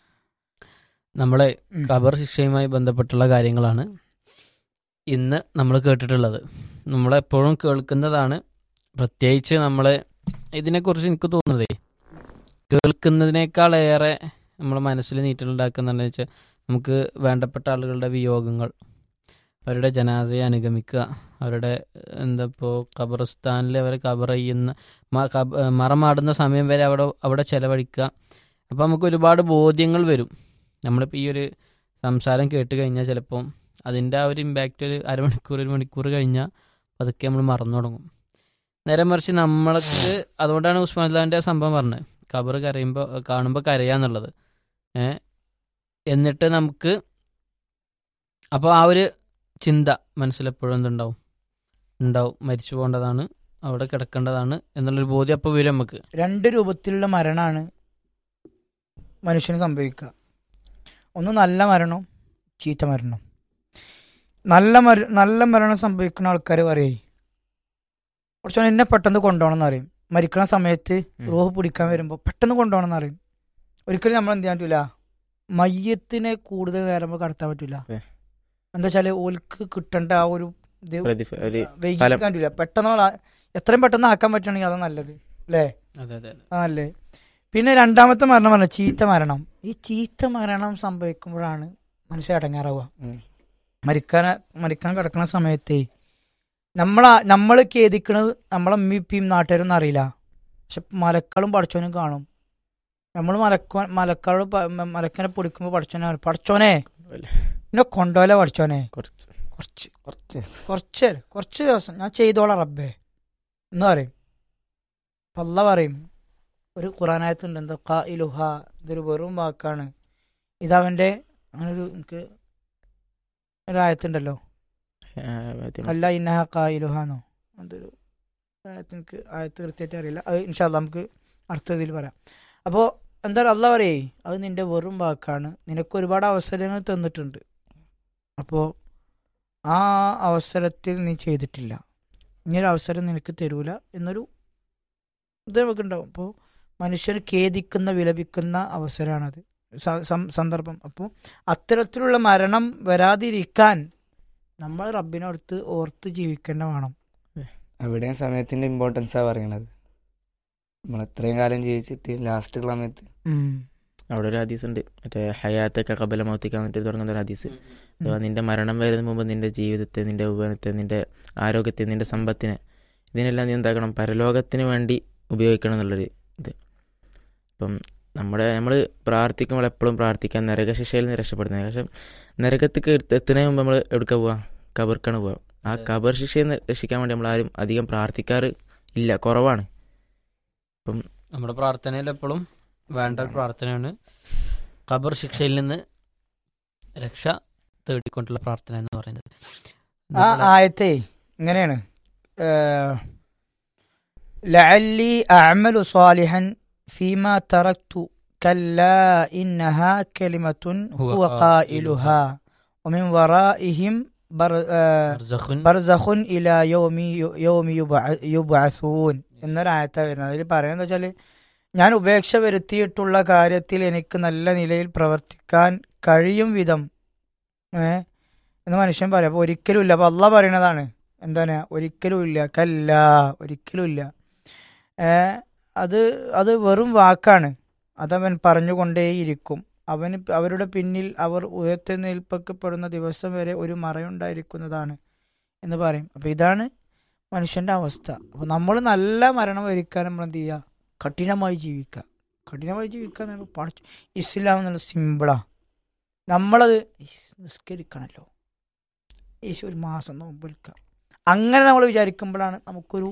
നമ്മളെ ഉം. ഖബർ ശിക്ഷയുമായി ബന്ധപ്പെട്ടുള്ള കാര്യങ്ങളാണ് ഇന്ന് നമ്മൾ കേട്ടിട്ടുള്ളത് നമ്മളെപ്പോഴും കേൾക്കുന്നതാണ് പ്രത്യേകിച്ച് നമ്മളെ ഇതിനെക്കുറിച്ച് എനിക്ക് തോന്നുന്നതേ കേൾക്കുന്നതിനേക്കാളേറെ നമ്മളെ മനസ്സിൽ നീറ്റലുണ്ടാക്കുന്നുണ്ടെന്ന് വെച്ചാൽ നമുക്ക് വേണ്ടപ്പെട്ട ആളുകളുടെ വിയോഗങ്ങൾ അവരുടെ ജനാസയെ അനുഗമിക്കുക അവരുടെ എന്താ ഇപ്പോൾ ഖബർസ്ഥാനിൽ അവരെ ഖബർ ചെയ്യുന്ന മ- ഖബ- മറമാടുന്ന സമയം വരെ അവിടെ അവിടെ ചെലവഴിക്കുക അപ്പോൾ നമുക്ക് ഒരുപാട് ബോധ്യങ്ങൾ വരും നമ്മളിപ്പോൾ ഈ ഒരു സംസാരം കേട്ട് കഴിഞ്ഞാൽ ചിലപ്പം അതിൻ്റെ ആ ഒരു ഇമ്പാക്റ്റ് ഒരു അരമണിക്കൂർ ഒരു മണിക്കൂർ കഴിഞ്ഞാൽ അതൊക്കെ നമ്മൾ മറന്നു തുടങ്ങും നേരെ മറിച്ച് നമ്മൾക്ക് അതുകൊണ്ടാണ് ഉസ്മാൻ അല്ലാൻ്റെ സംഭവം പറഞ്ഞത് ഖബർ കരയുമ്പോൾ കാണുമ്പോൾ കരയാന്നുള്ളത് ഏ എന്നിട്ട് നമുക്ക് അപ്പോൾ ആ ഒരു ചിന്ത മനസ്സിലെപ്പോഴും എന്തുണ്ടാവും ഉണ്ടാവും മരിച്ചു പോകേണ്ടതാണ് അവിടെ കിടക്കേണ്ടതാണ് എന്നുള്ളൊരു ബോധ്യം അപ്പോൾ വരും നമുക്ക് രണ്ട് രൂപത്തിലുള്ള മരണമാണ് മനുഷ്യന് സംഭവിക്കുക ഒന്ന് നല്ല മരണം ചീത്ത മരണം നല്ല മര നല്ല മരണം സംഭവിക്കുന്ന ആൾക്കാർ പറയേ കുറച്ച് എന്നെ പെട്ടെന്ന് കൊണ്ടുപോകണം എന്ന് പറയും മരിക്കണ സമയത്ത് റൂഹ് പിടിക്കാൻ വരുമ്പോൾ പെട്ടെന്ന് കൊണ്ടുപോകണം എന്ന് പറയും ഒരിക്കലും നമ്മൾ എന്ത് ചെയ്യാൻ പറ്റില്ല മയ്യത്തിനെ കൂടുതൽ നേരം നമുക്ക് കടത്താൻ പറ്റില്ല ഏ. എന്താ വെച്ചാല് ഓൽക്ക് കിട്ടേണ്ട ആ ഒരു ഇത് പ്രതിഫ- ഒരു വൈകിക്കാൻ പറ്റില്ല പെട്ടെന്ന് നമ്മള് ആ- എത്രയും പെട്ടെന്ന് ആക്കാൻ പറ്റുകയാണെങ്കിൽ അതാ നല്ലത് അല്ലേ അതെ അതെ അതല്ലേ പിന്നെ രണ്ടാമത്തെ മരണം പറഞ്ഞ ചീത്ത മരണം ഈ ചീത്ത മരണം സംഭവിക്കുമ്പോഴാണ് മനുഷ്യൻ അടങ്ങാറാവുക ഉം. മരിക്കാൻ മരിക്കാൻ കിടക്കുന്ന സമയത്ത് നമ്മളെ നമ്മൾ ഖേദിക്കണത് നമ്മളെ അമ്മയും ഇപ്പിയും നാട്ടുകാരൊന്നും അറിയില്ല പക്ഷെ മലക്കളും പഠിച്ചോനും കാണും നമ്മൾ മലക്കോ മലക്കളോട് പ- മ- മലക്കനെ പൊടിക്കുമ്പോൾ പഠിച്ചോനെ പറയും, പഠിച്ചോനെ എന്നെ കൊണ്ടോലെ പഠിച്ചോനെ കുറച്ച് കുറച്ച് കുറച്ച് കുറച്ച് കുറച്ച് ദിവസം ഞാൻ ചെയ്തോളാം റബ്ബേ എന്ന് പറയും അപ്പൊ അല്ല പറയും ഒരു ഖുറാനായത്തുണ്ട് എന്താ ഖാ ഇലുഹ ഇതൊരു വെറും വാക്കാണ് ഇതവന്റെ അങ്ങനെ ഒരു എനിക്ക് ഒരു ആയത്തുണ്ടല്ലോ അല്ല ഇന്നഹ ഖാ ഇലുഹാന്നോ അതൊരു ആയത്ത് എനിക്ക് ആയത്ത് കൃത്യമായിട്ട് അറിയില്ല അത് ഇൻഷാല്ല നമുക്ക് അടുത്തതിൽ പറയാം അപ്പോൾ എന്താ അല്ല പറയേ അത് നിന്റെ വെറും വാക്കാണ് നിനക്ക് ഒരുപാട് അവസരങ്ങൾ തന്നിട്ടുണ്ട് അപ്പോൾ ആ അവസരത്തിൽ നീ ചെയ്തിട്ടില്ല ഇനിയൊരു അവസരം നിനക്ക് തരൂല എന്നൊരു ഇത് നമുക്ക് ഉണ്ടാവും അപ്പോൾ മനുഷ്യർ ഖേദിക്കുന്ന വിലപിക്കുന്ന അവസരമാണത് സ- സം- സന്ദർഭം അപ്പോൾ അത്തരത്തിലുള്ള മരണം വരാതിരിക്കാൻ നമ്മൾ റബ്ബിനടുത്ത് ഓർത്ത് ജീവിക്കേണ്ട വേണം അവിടെയും സമയത്തിന്റെ ഇമ്പോർട്ടൻസാ പറയണത് നമ്മൾ എത്രയും കാലം ജീവിച്ചിട്ട് ലാസ്റ്റ് സമയത്ത് അവിടെ ഒരു ഹദീസ് ഉണ്ട് മറ്റേ ഹയാത്തൊക്കെ കബല മൗത്തിക്കാൻ വേണ്ടി തുടങ്ങുന്ന ഒരു ഹദീസ് അഥവാ നിന്റെ മരണം വരുന്ന മുമ്പ് നിന്റെ ജീവിതത്തെ നിന്റെ ഉപനത്തെ നിന്റെ ആരോഗ്യത്തെ നിന്റെ സമ്പത്തിനെ ഇതിനെല്ലാം നീ എന്താക്കണം പരലോകത്തിന് വേണ്ടി ഉപയോഗിക്കണം എന്നുള്ളൊരു ഇത് അപ്പം നമ്മുടെ നമ്മൾ പ്രാർത്ഥിക്കുമ്പോൾ എപ്പോഴും പ്രാർത്ഥിക്കാൻ നരകശിക്ഷയിൽ നിന്ന് രക്ഷപ്പെടുന്നത് പക്ഷെ നരകത്തേക്ക് എത്തുന്നതിന് മുമ്പ് നമ്മൾ എവിടുക്ക പോവാ കബർക്കാണ് പോവാ ആ കബർ ശിക്ഷയിൽ നിന്ന് രക്ഷിക്കാൻ വേണ്ടി നമ്മൾ ആരും അധികം പ്രാർത്ഥിക്കാറ് ഇല്ല കുറവാണ് നമ്മുടെ പ്രാർത്ഥനയിൽ എപ്പോഴും വേണ്ട ഒരു പ്രാർത്ഥനയാണ് ഖബർ ശിക്ഷയിൽ നിന്ന് രക്ഷ തേടിക്കൊണ്ടുള്ള പ്രാർത്ഥന എന്ന് പറയുന്നത് ആ ആയത്തെ ഇങ്ങനെയാണ് ലഅല്ലി അഅമലു സാലിഹൻ ഫീമ തറക്തു കല്ലാ ഇന്നഹ കലിമത്തുൻ ഹുവ ഹുവ ഖായിലുഹാ വമിൻ വറാഇഹിം ബർ- ആ, ബർസഖുൻ ബർസഖുൻ ഇലാ യൗമി യു- യൗമി യുബഅ- യുബ്അസൂൻ എന്നൊരായത്ത വരുന്നത് അതിൽ പറയുന്നത് വെച്ചാല് ഞാൻ ഉപേക്ഷ വരുത്തിയിട്ടുള്ള കാര്യത്തിൽ എനിക്ക് നല്ല നിലയിൽ പ്രവർത്തിക്കാൻ കഴിയും വിധം ഏ എന്ന് മനുഷ്യൻ പറയാം അപ്പൊ ഒരിക്കലും ഇല്ല അപ്പൊ അല്ല പറയണതാണ് എന്താണ് ഒരിക്കലും ഇല്ല കല്ല ഒരിക്കലും ഇല്ല ഏ അത് അത് വെറും വാക്കാണ് അതവൻ പറഞ്ഞുകൊണ്ടേയിരിക്കും അവന് പ- അവരുടെ പിന്നിൽ അവർ ഉയർത്തെഴുന്നേൽപ്പിക്കപ്പെടുന്ന ദിവസം വരെ ഒരു മറയുണ്ടായിരിക്കുന്നതാണ് എന്ന് പറയും അപ്പൊ ഇതാണ് മനുഷ്യന്റെ അവസ്ഥ അപ്പൊ നമ്മൾ നല്ല മരണം വരിക്കാൻ നമ്മൾ എന്ത് ചെയ്യുക കഠിനമായി ജീവിക്കുക കഠിനമായി ജീവിക്കുക എന്ന് പറയുമ്പോൾ പഠിച്ചു ഇസ്ലാം എന്നുള്ള സിമ്പിളാ നമ്മളത് ഇസ് നിസ്കരിക്കണല്ലോ ഈശോ ഒരു മാസം നോമ്പെടുക്കുക അങ്ങനെ നമ്മൾ വിചാരിക്കുമ്പോഴാണ് നമുക്കൊരു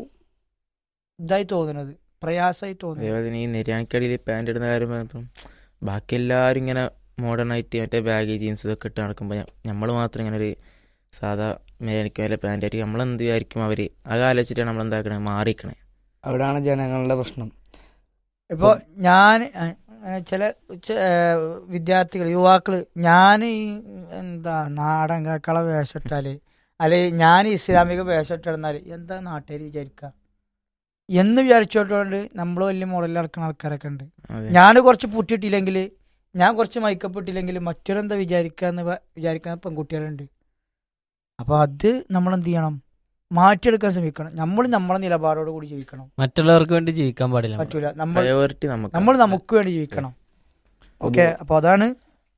ഇതായി തോന്നുന്നത് പ്രയാസമായി തോന്നുന്നത് അതേപോലെ തന്നെ ഈ നിര്യാണിക്കടിയിൽ പാൻറ് ഇടുന്ന കാര്യം പറഞ്ഞപ്പം ബാക്കി എല്ലാവരും ഇങ്ങനെ മോഡേൺ ആയിട്ട് മറ്റേ ബാഗ് ജീൻസ് ഇതൊക്കെ ഇട്ട് നടക്കുമ്പോൾ നമ്മൾ മാത്രം ഇങ്ങനെ ഒരു സാധാ മേനിക്ക് മേലെ പാൻറ് ആയിട്ട് നമ്മളെന്ത് വിചാരിക്കും അവർ അത് ആലോചിച്ചിട്ടാണ് നമ്മൾ എന്താക്കണേ മാറിക്കണേ അവിടെയാണ് ജനങ്ങളുടെ പ്രശ്നം ഇപ്പൊ ഞാൻ ചില ചെ- ഏ, വിദ്യാർത്ഥികൾ യുവാക്കള് ഞാൻ ഈ എന്താ നാടൻ കാക്കള വേഷമിട്ടാല് അല്ലെ ഞാൻ ഇസ്ലാമിക വേഷമിട്ടിരുന്നാല് എന്താ നാട്ടുകാർ വിചാരിക്കുക എന്ന് വിചാരിച്ചോണ്ട് നമ്മൾ വലിയ മോഡലിൽ ഇറക്കുന്ന ആൾക്കാരൊക്കെ ഉണ്ട് അതെ ഞാൻ കുറച്ച് പുട്ടിയിട്ടില്ലെങ്കിൽ ഞാൻ കുറച്ച് മൈക്കപ്പ് ഇട്ടില്ലെങ്കിൽ മറ്റൊരെന്താ വിചാരിക്കാന്ന് വ- വിചാരിക്കുന്ന പെൺകുട്ടികളുണ്ട് അപ്പൊ അത് നമ്മൾ എന്ത് ചെയ്യണം മാറ്റിയെടുക്കാൻ ശ്രമിക്കണം നമ്മൾ നമ്മളെ നിലപാടോട് കൂടി ജീവിക്കണം മറ്റുള്ളവർക്ക് വേണ്ടി ജീവിക്കാൻ പാടില്ല നമ്മൾ. പറ്റൂല നമ്മൾ പ്രയോറിറ്റി നമുക്ക് നമ്മൾ നമുക്ക് വേണ്ടി ജീവിക്കണം ഓക്കെ അപ്പൊ അതാണ്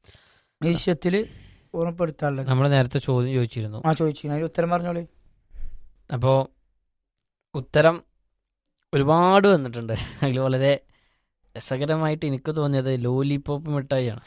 ഈ വിഷയത്തില് ഓർമ്മപ്പെടുത്താനുള്ളത് നമ്മൾ നേരത്തെ ചോദ്യം ചോദിച്ചിരുന്നു ആ ചോദിച്ചു അതിന് ഉത്തരം പറഞ്ഞോളി അപ്പോൾ ഉത്തരം ഒരുപാട് വന്നിട്ടുണ്ട് അതിൽ വളരെ രസകരമായിട്ട് എനിക്ക് തോന്നിയത് ലോലിപോപ്പ് മിഠായിയാണ്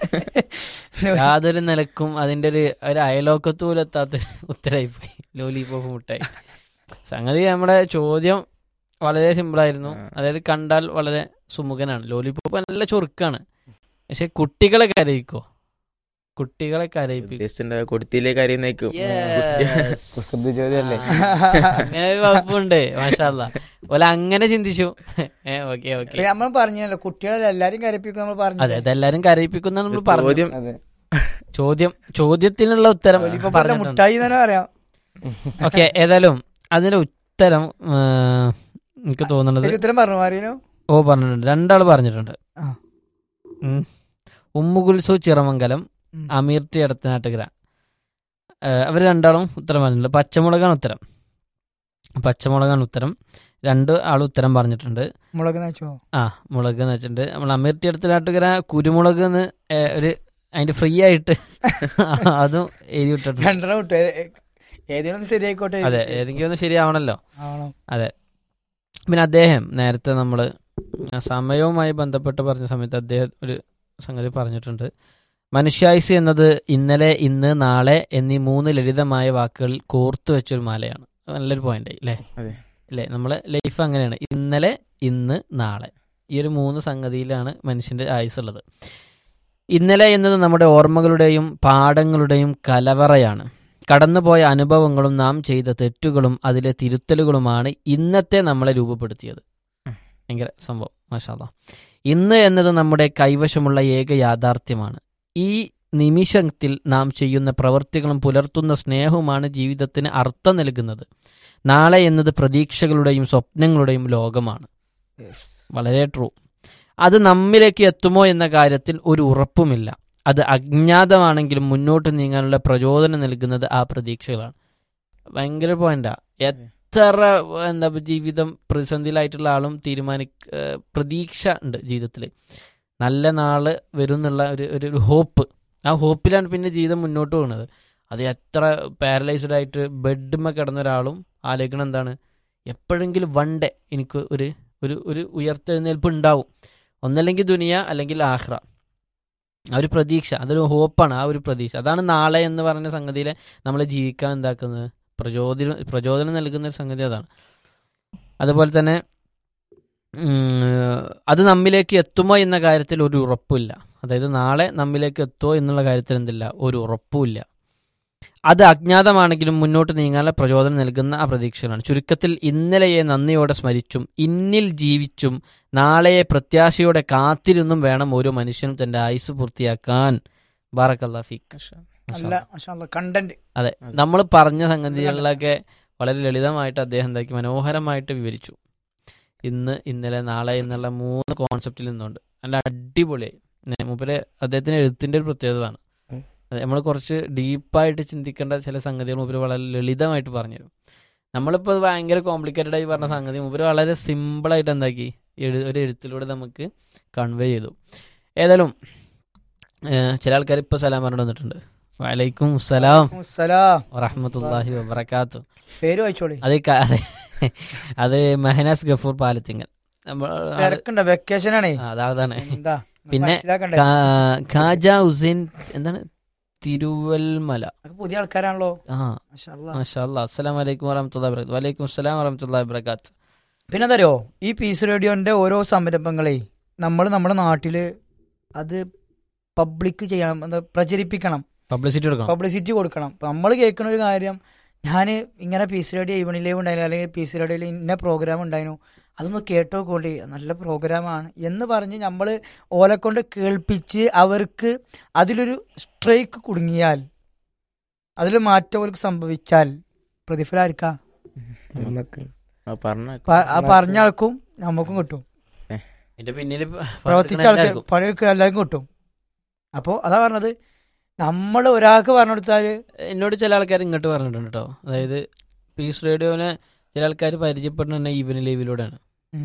യാതൊരു നിലക്കും അതിന്റെ ഒരു ഒരു അയലോക്കത്ത് പോലും എത്താത്ത ഉത്തരമായി പോയി ലോലിപോപ്പ് മിഠായി സംഗതി നമ്മുടെ ചോദ്യം വളരെ സിമ്പിളായിരുന്നു ആ. അതായത് കണ്ടാൽ വളരെ സുമുഖനാണ് ലോലിപോപ്പ് നല്ല ചുരുക്കാണ് പക്ഷെ കുട്ടികളെ കരയിക്കോ കുട്ടികളെ കരയിപ്പിക്കും ഉദ്ദേശിച്ചിട്ടുണ്ടായ കൊടുത്തിലേക്ക് അറിയുന്നേക്കും Yes. കുസൃതി ചോദ്യമല്ലേ ആ, അങ്ങനെ ഒരു വകുപ്പുണ്ട് മാഷാല്ല ഓല അങ്ങനെ ചിന്തിച്ചു ഏ ഓക്കെ ഓക്കെ നമ്മൾ പറഞ്ഞല്ലോ കുട്ടികളെ എല്ലാരും കരപ്പിക്കും നമ്മൾ പറഞ്ഞു അതെ അതെല്ലാരും കരയിപ്പിക്കുന്ന നമ്മൾ പറഞ്ഞു ചോദ്യം അതെ ചോദ്യം ചോദ്യത്തിനുള്ള ഉത്തരം ഇപ്പൊ പറഞ്ഞിട്ടുണ്ട് മുട്ടായി തന്നെ പറയാം ഓക്കെ ഏതായാലും അതിന്റെ ഉത്തരം ആ, എനിക്ക് തോന്നുന്നത് ശരി ഉത്തരം പറഞ്ഞു മാറിയോ ഓ പറഞ്ഞിട്ടുണ്ട് രണ്ടാള് പറഞ്ഞിട്ടുണ്ട് ആ. ഉം. ഉമ്മുകുൽസു ചിറമംഗലം ഉം. അമീർ ടി എടത്തനാട്ടുകര അവർ രണ്ടാളും ഉത്തരം പറഞ്ഞിട്ടുണ്ട് പച്ചമുളകാണ് ഉത്തരം പച്ചമുളകാണ് ഉത്തരം രണ്ട് ആൾ ഉത്തരം പറഞ്ഞിട്ടുണ്ട് മുളക് നച്ചോ ആ മുളക് എന്ന് വെച്ചിട്ടുണ്ട് നമ്മൾ അമീർ ടി എടത്തനാട്ടുകര കുരുമുളക് എന്ന് ഏ, ഒരു അതിന്റെ ഫ്രീ ആയിട്ട് അതും എഴുതി വിട്ടിട്ടുണ്ട് രണ്ടെണ്ണം വിട്ടു ഏ- ഏ- ഏതെങ്കിലും ഒന്ന് ശരിയായിക്കോട്ടെ അതെ ഏതെങ്കിലും ഒന്ന് ശരിയാവണല്ലോ ആണോ പിന്നെ അദ്ദേഹം നേരത്തെ നമ്മൾ സമയവുമായി ബന്ധപ്പെട്ട് പറഞ്ഞ സമയത്ത് അദ്ദേഹം ഒരു സംഗതി പറഞ്ഞിട്ടുണ്ട് മനുഷ്യായുസ് എന്നത് ഇന്നലെ ഇന്ന് നാളെ എന്നീ മൂന്ന് ലളിതമായ വാക്കുകളിൽ കോർത്തു വെച്ചൊരു മാലയാണ് നല്ലൊരു പോയിന്റ് അല്ലേ അതെ. അല്ലേ നമ്മളെ ലൈഫ് അങ്ങനെയാണ് ഇന്നലെ ഇന്ന് നാളെ ഈ ഒരു മൂന്ന് സംഗതിയിലാണ് മനുഷ്യന്റെ ആയുസ് ഉള്ളത് ഇന്നലെ എന്നത് നമ്മുടെ ഓർമ്മകളുടെയും പാഠങ്ങളുടെയും കലവറയാണ് കടന്നുപോയ അനുഭവങ്ങളും നാം ചെയ്ത തെറ്റുകളും അതിലെ തിരുത്തലുകളുമാണ് ഇന്നത്തെ നമ്മളെ രൂപപ്പെടുത്തിയത് ഭയങ്കര സംഭവം മാഷാല്ല ഇന്ന് എന്നത് നമ്മുടെ കൈവശമുള്ള ഏക യാഥാർത്ഥ്യമാണ് ഈ നിമിഷത്തിൽ നാം ചെയ്യുന്ന പ്രവൃത്തികളും പുലർത്തുന്ന സ്നേഹവുമാണ് ജീവിതത്തിന് അർത്ഥം നൽകുന്നത് നാളെ എന്നത് പ്രതീക്ഷകളുടെയും സ്വപ്നങ്ങളുടെയും ലോകമാണ് വളരെ ട്രൂ അത് നമ്മിലേക്ക് എത്തുമോ എന്ന കാര്യത്തിൽ ഒരു ഉറപ്പുമില്ല അത് അജ്ഞാതമാണെങ്കിലും മുന്നോട്ട് നീങ്ങാനുള്ള പ്രചോദനം നൽകുന്നത് ആ പ്രതീക്ഷകളാണ് ഭയങ്കര പോയിന്റാ എത്ര എന്താ ഇപ്പൊ ജീവിതം പ്രതിസന്ധിയിലായിട്ടുള്ള ആളും തീരുമാനി ഏഹ് പ്രതീക്ഷ ഉണ്ട് ജീവിതത്തിൽ നല്ല നാള് വരും എന്നുള്ള ഒരു ഒരു ഒരു ഹോപ്പ് ആ ഹോപ്പിലാണ് പിന്നെ ജീവിതം മുന്നോട്ട് പോകുന്നത് അത് എത്ര പാരലൈസ്ഡ് ആയിട്ട് ബെഡ്മ കിടന്ന ഒരാളും ആലോചിക്കണം എന്താണ് എപ്പോഴെങ്കിലും വൺ ഡേ എനിക്ക് ഒരു ഒരു ഒരു ഉയർത്തെഴുന്നേൽപ്പ് ഉണ്ടാവും ഒന്നല്ലെങ്കിൽ ദുനിയ അല്ലെങ്കിൽ ആഹ്റ ആ ഒരു പ്രതീക്ഷ അതൊരു ഹോപ്പാണ് ആ ഒരു പ്രതീക്ഷ അതാണ് നാളെ എന്ന് പറഞ്ഞ സംഗതിയിലെ നമ്മൾ ജീവിക്കാൻ എന്താക്കുന്നത് പ്രചോദനം പ്രചോദനം നൽകുന്ന ഒരു സംഗതി അതാണ് അതുപോലെ തന്നെ ഉം, അത് നമ്മിലേക്ക് എത്തുമോ എന്ന കാര്യത്തിൽ ഒരു ഉറപ്പില്ല അതായത് നാളെ നമ്മിലേക്ക് എത്തുമോ എന്നുള്ള കാര്യത്തിൽ എന്തില്ല ഒരു ഉറപ്പുമില്ല അത് അജ്ഞാതമാണെങ്കിലും മുന്നോട്ട് നീങ്ങാനുള്ള പ്രചോദനം നൽകുന്ന ആ പ്രതീക്ഷകളാണ് ചുരുക്കത്തിൽ ഇന്നലെയെ നന്ദിയോടെ സ്മരിച്ചും ഇന്നിൽ ജീവിച്ചും നാളെയെ പ്രത്യാശയോടെ കാത്തിരുന്നും വേണം ഓരോ മനുഷ്യനും തന്റെ ആയുസ് പൂർത്തിയാക്കാൻ ബാറക്കല്ലാ ഫീക്ക് നല്ല മാഷാ കണ്ടന്റ് അതെ നമ്മൾ പറഞ്ഞ സംഗതികളിലൊക്കെ വളരെ ലളിതമായിട്ട് അദ്ദേഹം എന്താക്കി മനോഹരമായിട്ട് വിവരിച്ചു ഇന്ന് ഇന്നലെ നാളെ എന്നുള്ള മൂന്ന് കോൺസെപ്റ്റിൽ നിന്നുകൊണ്ട് നല്ല അടിപൊളിയായി നെ- മൂപ്പര് അദ്ദേഹത്തിന് എഴുത്തിന്റെ ഒരു പ്രത്യേകതയാണ് ഉം. നമ്മൾ കുറച്ച് ഡീപ്പായിട്ട് ചിന്തിക്കേണ്ട ചില സംഗതികൾ മൂപ്പര് വളരെ ലളിതമായിട്ട് പറഞ്ഞുതരും നമ്മളിപ്പോൾ ഇത് ഭയങ്കര കോംപ്ലിക്കേറ്റഡ് ആയി പറഞ്ഞ സംഗതി മൂപ്പര് വളരെ സിമ്പിളായിട്ട് എന്താക്കി എഴു ഒരു എഴുത്തിലൂടെ നമുക്ക് കൺവേ ചെയ്തു ഏതായാലും ഏഹ്, ചില ആൾക്കാർ ഇപ്പോൾ സലാം പറഞ്ഞു വന്നിട്ടുണ്ട് വലൈക്കും സലാം സലാം വറഹമത്തല്ലാഹി വബർക്കാത്തു പേര് വായിച്ചോളി അത് ക- അതെ അത് മെഹനാസ് ഗഫൂർ പാലത്തിങ്ങൽ നമ്മൾ ആള്- തിരക്കുണ്ട വെക്കേഷൻ ആണേ ആ, അതാ- അതാണ് എന്താ പിന്നെ മനസ്സിലാക്കണ്ടേ കാ- ഖാജ ഹുസൈൻ എന്താണ് തിരുവൽമല അതൊക്കെ പുതിയ ആൾക്കാരാണല്ലോ ആ മാഷാ അല്ലാ. മാഷാ അല്ലാ അസ്സലാം വലൈക്കും വറഹമത്തുല്ലാ വബറകാത്ത് വലൈക്കും അസ്സലാം വറഹമത്തുല്ലാ വബറകാത്ത് പിന്നെ എന്തറിയോ ഈ പീസ് റേഡിയോന്റെ ഓരോ സംരംഭങ്ങളെ നമ്മൾ നമ്മുടെ നാട്ടില് അത് പബ്ലിക് ചെയ്യണം എന്താ പ്രചരിപ്പിക്കണം പബ്ലിസിറ്റി കൊടുക്കണം പബ്ലിസിറ്റി കൊടുക്കണം നമ്മൾ കേൾക്കുന്ന ഒരു കാര്യം ഞാൻ ഇങ്ങനെ പീസ് റേഡിയോ ഈവനിംഗ് ലൈവ് ഉണ്ടായിരുന്നു അല്ലെങ്കിൽ പീസ് റേഡിയോയിൽ ഇന്ന പ്രോഗ്രാം ഉണ്ടായിരുന്നു അതൊന്ന് കേട്ടോ കൂടി നല്ല പ്രോഗ്രാമാണ് എന്ന് പറഞ്ഞ് നമ്മൾ ഓലെ കൊണ്ട് കേൾപ്പിച്ച് അവർക്ക് അതിലൊരു സ്ട്രൈക്ക് കുടുങ്ങിയാൽ അതിൽ മാറ്റം അവർക്ക് സംഭവിച്ചാൽ പ്രതിഫലം ആർക്കാ നമുക്ക് ആ പറഞ്ഞ പ- ആ പറഞ്ഞ ആൾക്കും നമുക്കും കിട്ടും എന്റെ പിന്നിൽ പ്രവർത്തിച്ച ആൾക്ക് പണിയെടുക്കുന്ന എല്ലാവർക്കും കിട്ടും അപ്പോൾ അതാ പറഞ്ഞത് നമ്മൾ ഒരാൾക്ക് പറഞ്ഞു കൊടുത്താൽ എന്നോട് ചില ആൾക്കാർ ഇങ്ങോട്ട് പറഞ്ഞിട്ടുണ്ട് കേട്ടോ അതായത് പീസ് റേഡിയോനെ ചില ആൾക്കാർ പരിചയപ്പെടുന്ന ഈവനിങ് ലൈവിലൂടെയാണ്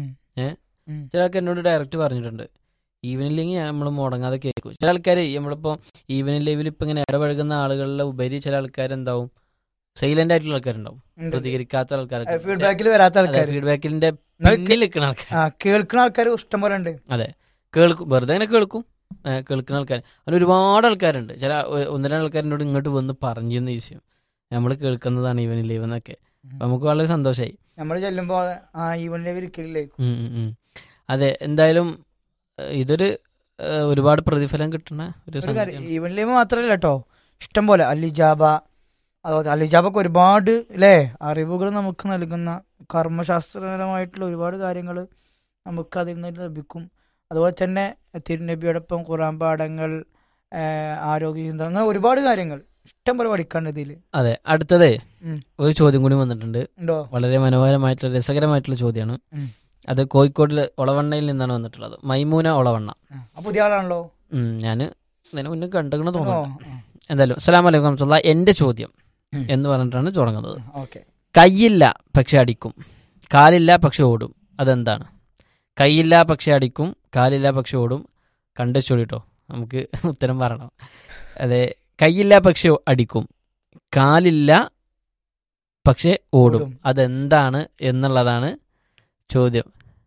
ചില ആൾക്കാർ എന്നോട് ഡയറക്റ്റ് പറഞ്ഞിട്ടുണ്ട് ഈവനില്ലെങ്കിൽ നമ്മൾ മുടങ്ങാതെ കേൾക്കും ചില ആൾക്കാർ നമ്മളിപ്പോൾ ഈവനിങ് ലൈവിൽ ഇപ്പം ഇങ്ങനെ ഇടപഴകുന്ന ആളുകളിലെ ഉപരി ചില ആൾക്കാർ എന്താവും സൈലന്റ് ആയിട്ടുള്ള ആൾക്കാരുണ്ടാവും പ്രതികരിക്കാത്ത ആൾക്കാരൊക്കെ ഫീഡ്ബാക്കിൽ വരാത്ത ആൾക്കാർ ഫീഡ്ബാക്കിന്റെ നിങ്ങൾക്ക് പിന്നിൽ നിൽക്കുന്ന ആൾക്കാർ ആ കേൾക്കുന്ന ആൾക്കാർ ഇഷ്ടം പോലെ ഉണ്ട് കേൾക്കും വെറുതെ അങ്ങനെ കേൾക്കും ഏ, കേൾക്കുന്ന ആൾക്കാർ അങ്ങനെ ഒരുപാട് ആൾക്കാരുണ്ട് ചില ഒ- ഒന്ന് രണ്ട് ആൾക്കാരിനോട് ഇങ്ങോട്ട് വന്ന് പറഞ്ഞിരുന്ന ഈ വിഷയം നമ്മൾ കേൾക്കുന്നതാണ് ഈവനിങ് ലൈവ് എന്നൊക്കെ അപ്പൊ നമുക്ക് വളരെ സന്തോഷമായി നമ്മൾ ചെല്ലുമ്പോ ആ ഈവനിലെ ഇരിക്കലില്ലേ ഉം, ഉം, ഉം. അതെ എന്തായാലും ഏഹ്, ഇതൊരു ഏഹ്, ഒരുപാട് പ്രതിഫലം കിട്ടുന്ന ഒരു ഒരു കാര്യം സംഗതിയാണ്. ഈവൻ ലൈവ് മാത്രമല്ല കേട്ടോ ഇഷ്ടം പോലെ അലിജാബ അതുപോലെ അലിജാബൊക്കെ ഒരുപാട് അല്ലേ അറിവുകൾ നമുക്ക് നൽകുന്ന കർമ്മശാസ്ത്രപരമായിട്ടുള്ള ഒരുപാട് കാര്യങ്ങൾ നമുക്ക് അതിൽ നിന്ന് ലഭിക്കും അതുപോലെ തന്നെ തിരുനബിയോടൊപ്പം ഖുറാൻ പാഠങ്ങൾ ആഹ് ആരോഗ്യ ചിന്ത അങ്ങനെ ഒരുപാട് കാര്യങ്ങൾ ഇഷ്ടം പോലെ പഠിക്കാണ്ട് ഇതിൽ അതെ അടുത്തതേ ഉം. ഒരു ചോദ്യം കൂടി വന്നിട്ടുണ്ട് ഉണ്ടോ വളരെ മനോഹരമായിട്ടുള്ള രസകരമായിട്ടുള്ള ചോദ്യമാണ് ഉം. അത് കോഴിക്കോടിൽ ഒളവണ്ണയിൽ നിന്നാണ് വന്നിട്ടുള്ളത് മൈമൂന ഒളവണ്ണ ആ പുതിയ ആളാണല്ലോ ഞാൻ ഇതിനെ മുന്നേ കണ്ടെന്ന് ഓ, തോന്നുന്നു എന്തായാലും അസ്സലാം വലൈക്കും വറഹ്മത്തുള്ളാ എന്റെ ചോദ്യം ഉം. എന്ന് പറഞ്ഞിട്ടാണ് തുടങ്ങുന്നത് ഓക്കെ കൈയില്ല പക്ഷെ അടിക്കും കാലില്ല പക്ഷെ ഓടും അതെന്താണ് കൈയില്ല പക്ഷെ അടിക്കും കാലില്ല പക്ഷെ ഓടും കണ്ടുവച്ചോളിട്ടോ നമുക്ക് ഉത്തരം പറയണം അതെ കൈയില്ല പക്ഷെ അടിക്കും കാലില്ല പക്ഷെ ഓടും ഓടും. അതെന്താണ് എന്നുള്ളതാണ് ചോദ്യം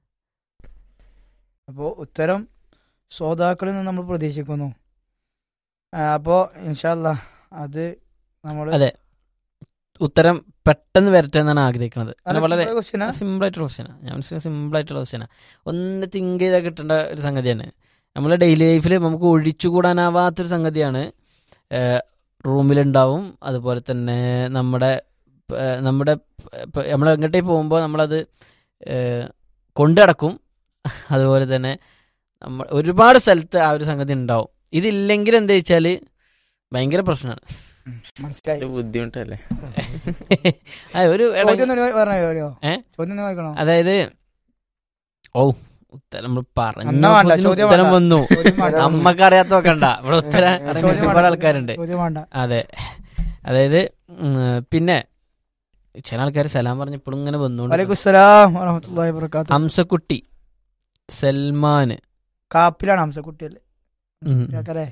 അപ്പോൾ ഉത്തരം ശ്രോതാക്കളിൽ നിന്ന് നമ്മൾ പ്രതീക്ഷിക്കുന്നു ആ, അപ്പോ ഇൻഷാല്ല അത് നമ്മൾ അതെ ഉത്തരം പെട്ടെന്ന് വരട്ടെ എന്നാണ് ആഗ്രഹിക്കുന്നത് അത് വളരെ ക്വസ്റ്റ്യനാ സിമ്പിൾ ആയിട്ടുള്ള ക്വസ്റ്റ്യനാണ് ഞാൻ സിമ്പിൾ ആയിട്ടുള്ള ക്വസ്റ്റ്യനാണ് ഒന്ന് തിങ്ക് ചെയ്താൽ കിട്ടേണ്ട ഒരു സംഗതിയാണ് നമ്മളെ ഡെയിലി ലൈഫിൽ നമുക്ക് ഒഴിച്ചുകൂടാനാവാത്തൊരു സംഗതിയാണ് റൂമിലുണ്ടാവും അതുപോലെ തന്നെ നമ്മുടെ ഏഹ്, നമ്മുടെ നമ്മൾ എങ്ങോട്ടേക്ക് പോകുമ്പോൾ നമ്മളത് ഏഹ്, കൊണ്ടു നടക്കും അതുപോലെ തന്നെ നമ്മൾ ഒരുപാട് സ്ഥലത്ത് ആ ഒരു സംഗതി ഉണ്ടാവും ഇതില്ലെങ്കിൽ എന്താ വെച്ചാൽ ഭയങ്കര പ്രശ്നമാണ് മനസ്സിലായി ഒരു ബുദ്ധിമുട്ടല്ലേ ആ, ഒരു ഇട- ചോദ്യം ഒന്ന് പറഞ്ഞോ ഏ? ചോദ്യം ഒന്ന് വായിക്കണോ അതായത് ഓ ഉത്തരം നമ്മൾ പറഞ്ഞു എന്നാ വേണ്ട, അപ്പോഴത്തേനും ചോദ്യം ഉത്തരം വേണ്ട. വന്നു ചോദ്യം വേണ്ട. അമ്മക്ക് അറിയാത്ത നോക്കണ്ട ഇവിടെ ഉത്തരം അറിയുന്ന ചോദ്യം ഒരുപാട് വേണ്ട. ആൾക്കാരുണ്ട് ചോദ്യം വേണ്ട അതെ അതായത് ഉം, പിന്നെ ചില ആൾക്കാർ സലാം പറഞ്ഞ് ഇപ്പോഴും ഇങ്ങനെ വന്നുകൊണ്ട് വലൈക്കും സലാം വറഹമത്തുള്ളാഹി വബറകാതുഹു ഹംസക്കുട്ടി സൽമാന് കാപ്പിലാണ് ഹംസക്കുട്ടിയല്ലേ ഉം. കേക്കറേ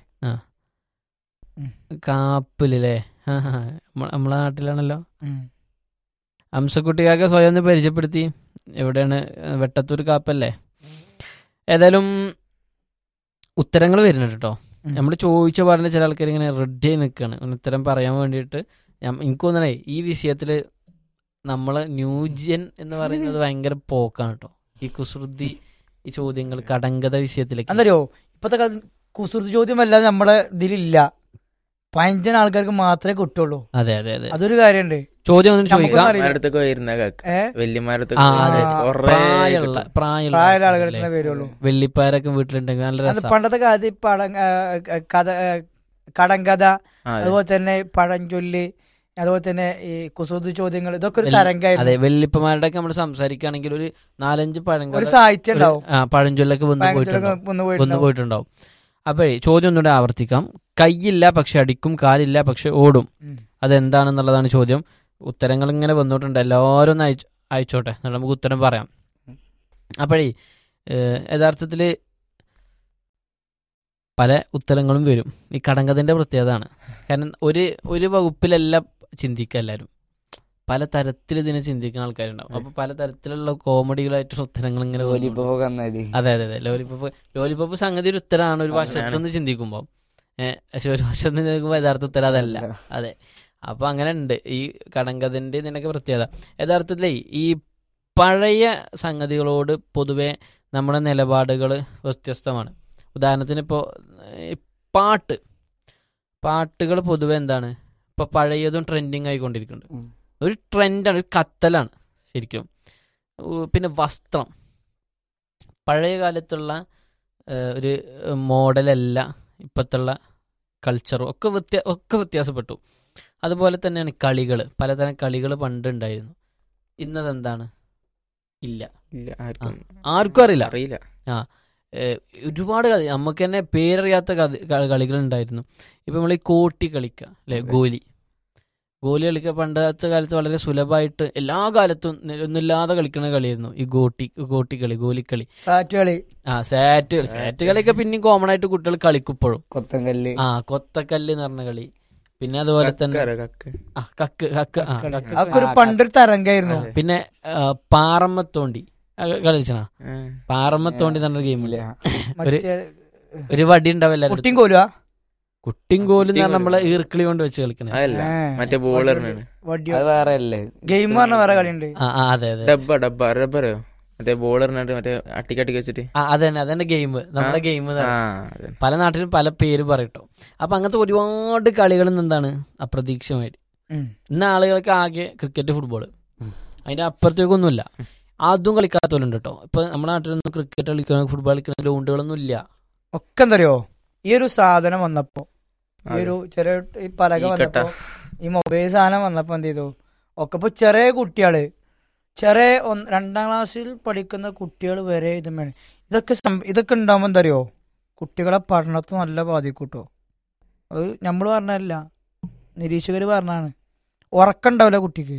കാപ്പിലല്ലേ ആ, ആ, നമ്മ- നമ്മളെ നാട്ടിലാണല്ലോ ഹംസക്കുട്ടിക്കാക്ക് സ്വയം ഒന്ന് പരിചയപ്പെടുത്തി എവിടെയാണ് വെട്ടത്തൂർ കാപ്പല്ലേ ഏതായാലും ഉത്തരങ്ങൾ വരുന്നുണ്ട് കേട്ടോ നമ്മൾ ചോദിച്ച പാടിന് ചില ആൾക്കാർ ഇങ്ങനെ റെഡി ആയി നിൽക്കുകയാണ് ഉത്തരം പറയാൻ വേണ്ടിയിട്ട് ഞാൻ എനിക്ക് തോന്നണേ ഈ വിഷയത്തിൽ നമ്മൾ ന്യൂജിയൻ എന്ന് പറയുന്നത് ഭയങ്കര പോക്കാണ് കേട്ടോ ഈ കുസൃതി ഈ ചോദ്യങ്ങൾ കടങ്കഥ വിഷയത്തിലേക്ക് എന്തറിയോ ഇപ്പത്തെ കാലത്ത് കുസൃതി ചോദ്യം അല്ലാതെ നമ്മളെ ഇതിലില്ല പതിനഞ്ചന ആൾക്കാർക്ക് മാത്രമേ കിട്ടുള്ളൂ അതെ അതെ അതെ അതൊരു കാര്യമുണ്ട് ചോദ്യം ഒന്നും നമുക്കൊന്നും ചോദിക്കാം അറിയില്ല. അടുത്തൊക്കെ വരുന്ന കാക്ക ഏ വല്യമാരത്തൊക്കെ ആ വരുന്ന അതെ ആ, കുറേ പ്രായമുള്ള കിട്ടും. പ്രായമുള്ള പ്രായമുള്ള ആൾക്കാരല്ലേ? ആളുകളെ വരുള്ളൂ വെള്ളിപ്പാരൊക്കെ വീട്ടിലുണ്ടെങ്കിൽ നല്ല അത് രസം പണ്ടത്തെ കാലത്ത് ഈ പടം ആ, കഥ ആ, കടങ്കഥ ആ, അതെ. അതുപോലെ തന്നെ പഴഞ്ചൊല്ല് അതുപോലെ തന്നെ ഈ കുസൃതി ചോദ്യങ്ങൾ ഇതൊക്കെ ഒരു വെല്ലി- അതെ തരംഗായിരുന്നു വെള്ളിപ്പമാരുടെ ഒക്കെ നമ്മൾ സംസാരിക്കുകയാണെങ്കിൽ ഒരു നാലഞ്ച് ഒരു പഴങ്കഥ സാഹിത്യം ഉണ്ടാവും ഒരു- ആ പഴഞ്ചൊല്ലൊക്കെ വന്ന് ഭയങ്കര പോയിട്ടുണ്ടാവും വന്ന് വന്ന് പോയിട്ടുണ്ടാവും. പോയിട്ടുണ്ടാവും അപ്പോഴേ ചോദ്യം ഒന്നുകൂടെ ആവർത്തിക്കാം കൈയില്ല പക്ഷെ അടിക്കും കാലില്ല പക്ഷെ ഓടും ഉം. അതെന്താണെന്നുള്ളതാണ് ചോദ്യം ഉത്തരങ്ങൾ ഇങ്ങനെ വന്നിട്ടുണ്ട് എല്ലാവരും ഒന്ന് അയച്ചു അയച്ചോട്ടെ എന്നിട്ട് നമുക്ക് ഉത്തരം പറയാം അപ്പോഴേ യഥാർത്ഥത്തിൽ പല ഉത്തരങ്ങളും വരും ഈ കടങ്കഥൻ്റെ പ്രത്യേകതയാണ് കാരണം ഒരു ഒരു വകുപ്പിലല്ല ചിന്തിക്കുക എല്ലാവരും പല തരത്തിൽ ഇതിനെ ചിന്തിക്കുന്ന ആൾക്കാരുണ്ടാവും അപ്പൊ പല തരത്തിലുള്ള കോമഡികളായിട്ടുള്ള ഉത്തരങ്ങൾ ഇങ്ങനെ വന്നുകൊണ്ടിരിക്കും. ലോലിപോപ്പ് എന്നാല് അതെ അതെ അതെ ലോലിപോപ്പ് ലോലിപോപ്പ് സംഗതി ഒരു ഉത്തരമാണ് ഒരു വശത്തുനിന്ന് ചിന്തിക്കുമ്പോൾ ഏഹ് പക്ഷെ ഒരു വശത്ത് നിന്ന് ചിന്തിക്കുമ്പോൾ യഥാർത്ഥ ഉത്തരം അതല്ല അതെ അപ്പൊ അങ്ങനെ ഉണ്ട് ഈ കടങ്കഥന്റെ ഇതിനൊക്കെ പ്രത്യേകത യഥാർത്ഥത്തിലേ ഈ പഴയ സംഗതികളോട് പൊതുവെ നമ്മുടെ നിലപാടുകൾ വ്യത്യസ്തമാണ് ഉദാഹരണത്തിന് ഇപ്പോൾ പാട്ട് പാട്ടുകൾ പൊതുവെ എന്താണ് ഇപ്പൊ പഴയതും ട്രെൻഡിങ് ആയിക്കൊണ്ടിരിക്കുന്നുണ്ട് ഉം. ഒരു ട്രെൻഡാണ് ഒരു കത്തലാണ് ശരിക്കും ഉ- പിന്നെ വസ്ത്രം പഴയ കാലത്തുള്ള ഏഹ്, ഒരു മോഡലല്ല ഇപ്പോഴത്തുള്ള കൾച്ചറും ഒക്കെ വ്യത്യ ഒക്കെ വ്യത്യാസപ്പെട്ടു അതുപോലെ തന്നെയാണ് കളികൾ പലതരം കളികൾ പണ്ട് ഉണ്ടായിരുന്നു ഇന്നതെന്താണ് ഇല്ല ഇല്ല ആർക്കും ആർക്കും അറിയില്ല അറിയില്ല ഏഹ്, ഒരുപാട് കളി നമുക്ക് തന്നെ പേരറിയാത്ത കളികൾ ഉണ്ടായിരുന്നു ഇപ്പം നമ്മൾ ഈ കോട്ടി കളിക്കുക അല്ലെ അതെ. ഗോലി ഗോലി കളിക്കുക പണ്ടത്തെ കാലത്ത് വളരെ സുലഭമായിട്ട് എല്ലാ കാലത്തും നി- ഒന്നുമില്ലാതെ കളിക്കുന്ന കളിയായിരുന്നു ഈ ഗോട്ടി ഗോട്ടി കളി ഗോലിക്കളി സാറ്റ് കളി ആ സാറ്റ് കളി സാറ്റ് കളിയൊക്കെ പിന്നെയും കോമൺ ആയിട്ട് കുട്ടികൾ കളിക്കും ഇപ്പോഴും കൊത്തങ്കല്ല് ആ കൊത്തക്കല്ല് എന്ന് പറഞ്ഞ കളി പിന്നെ അതുപോലെ തന്നെ കക്കറ, കക്ക് ആ കക്ക് കക്ക് ആ കളി. കക്ക് അതൊക്കെ ഒരു പണ്ടൊരു തരംഗായിരുന്നു അതെ. പിന്നെ ആ, പാറമ്മത്തോണ്ടി കളിച്ചണ ആ. പാറമ്മത്തോണ്ടി എന്ന് പറഞ്ഞ ഗെയിമില്ല ഇല്ല ഒരു മറ്റേ ഒരു വടി ഉണ്ടാവും എല്ലാവരും കുട്ടിയും കോലുവാ കുട്ടിയും കോലും എന്ന് പറഞ്ഞാൽ കുട്ടിയും നമ്മളെ ഈർക്കിളി കൊണ്ട് വെച്ച് കളിക്കണേ അതല്ല മറ്റേ ബോളറിനാണ് വടിയോ അത് വേറെ അല്ലേ ഗെയിം പറഞ്ഞ വേറെ കളിയുണ്ട് ആ ആ, അതെ അതെ ഡബ്ബ ഡബ്ബ റബ്ബറോ മറ്റേ ബോളറിനായിട്ട് മറ്റേ അട്ടിക്കട്ടിക്ക് വെച്ചിട്ട് ആ അതന്നെ അതന്നെ ഗെയിം നമ്മുടെ ആ. ഗെയിം ആ അതെ പല നാട്ടിലും പല പേര് പറയട്ടോ അപ്പൊ അങ്ങനത്തെ ഒരുപാട് കളികൾ എന്താണ് അപ്രതീക്ഷിതമായിട്ട് ഉം. ഇന്ന് ആളുകൾക്ക് ആകെ ക്രിക്കറ്റ് ഫുട്ബോൾ അതിന്റെ അപ്പുറത്തേക്കൊന്നുമില്ല അതും കളിക്കാത്തവരുണ്ട് കേട്ടോ ഇപ്പൊ നമ്മുടെ നാട്ടിലൊന്നും ക്രിക്കറ്റ് കളിക്കുന്ന ഫുട്ബോൾ കളിക്കുന്ന ഗ്രൗണ്ടുകളൊന്നും ഇല്ല ഒക്കെ എന്തറിയോ ഈ ഒരു സാധനം വന്നപ്പോ ഈ അതെ. ഒരു ചെറിയ ഈ പലക ഈ കട്ട. വന്നപ്പോ ഈ മൊബൈൽ സാധനം വന്നപ്പോ എന്ത് ചെയ്തു ഒക്കെ ഇപ്പൊ ചെറിയ കുട്ടികള് ചെറിയ ഒന്ന് രണ്ടാം ക്ലാസ്സിൽ പഠിക്കുന്ന കുട്ടികൾ വരെ ഇതും വേണം ഇതൊക്കെ സം- ഇതൊക്കെ ഉണ്ടാവുമ്പോ എന്തറിയോ കുട്ടികളെ പഠനത്തെ നല്ല ബാധിക്കൂട്ടോ അത് നമ്മൾ പറഞ്ഞല്ല നിരീക്ഷകർ പറഞ്ഞാണ് ഉറക്കണ്ടാവില്ല കുട്ടിക്ക്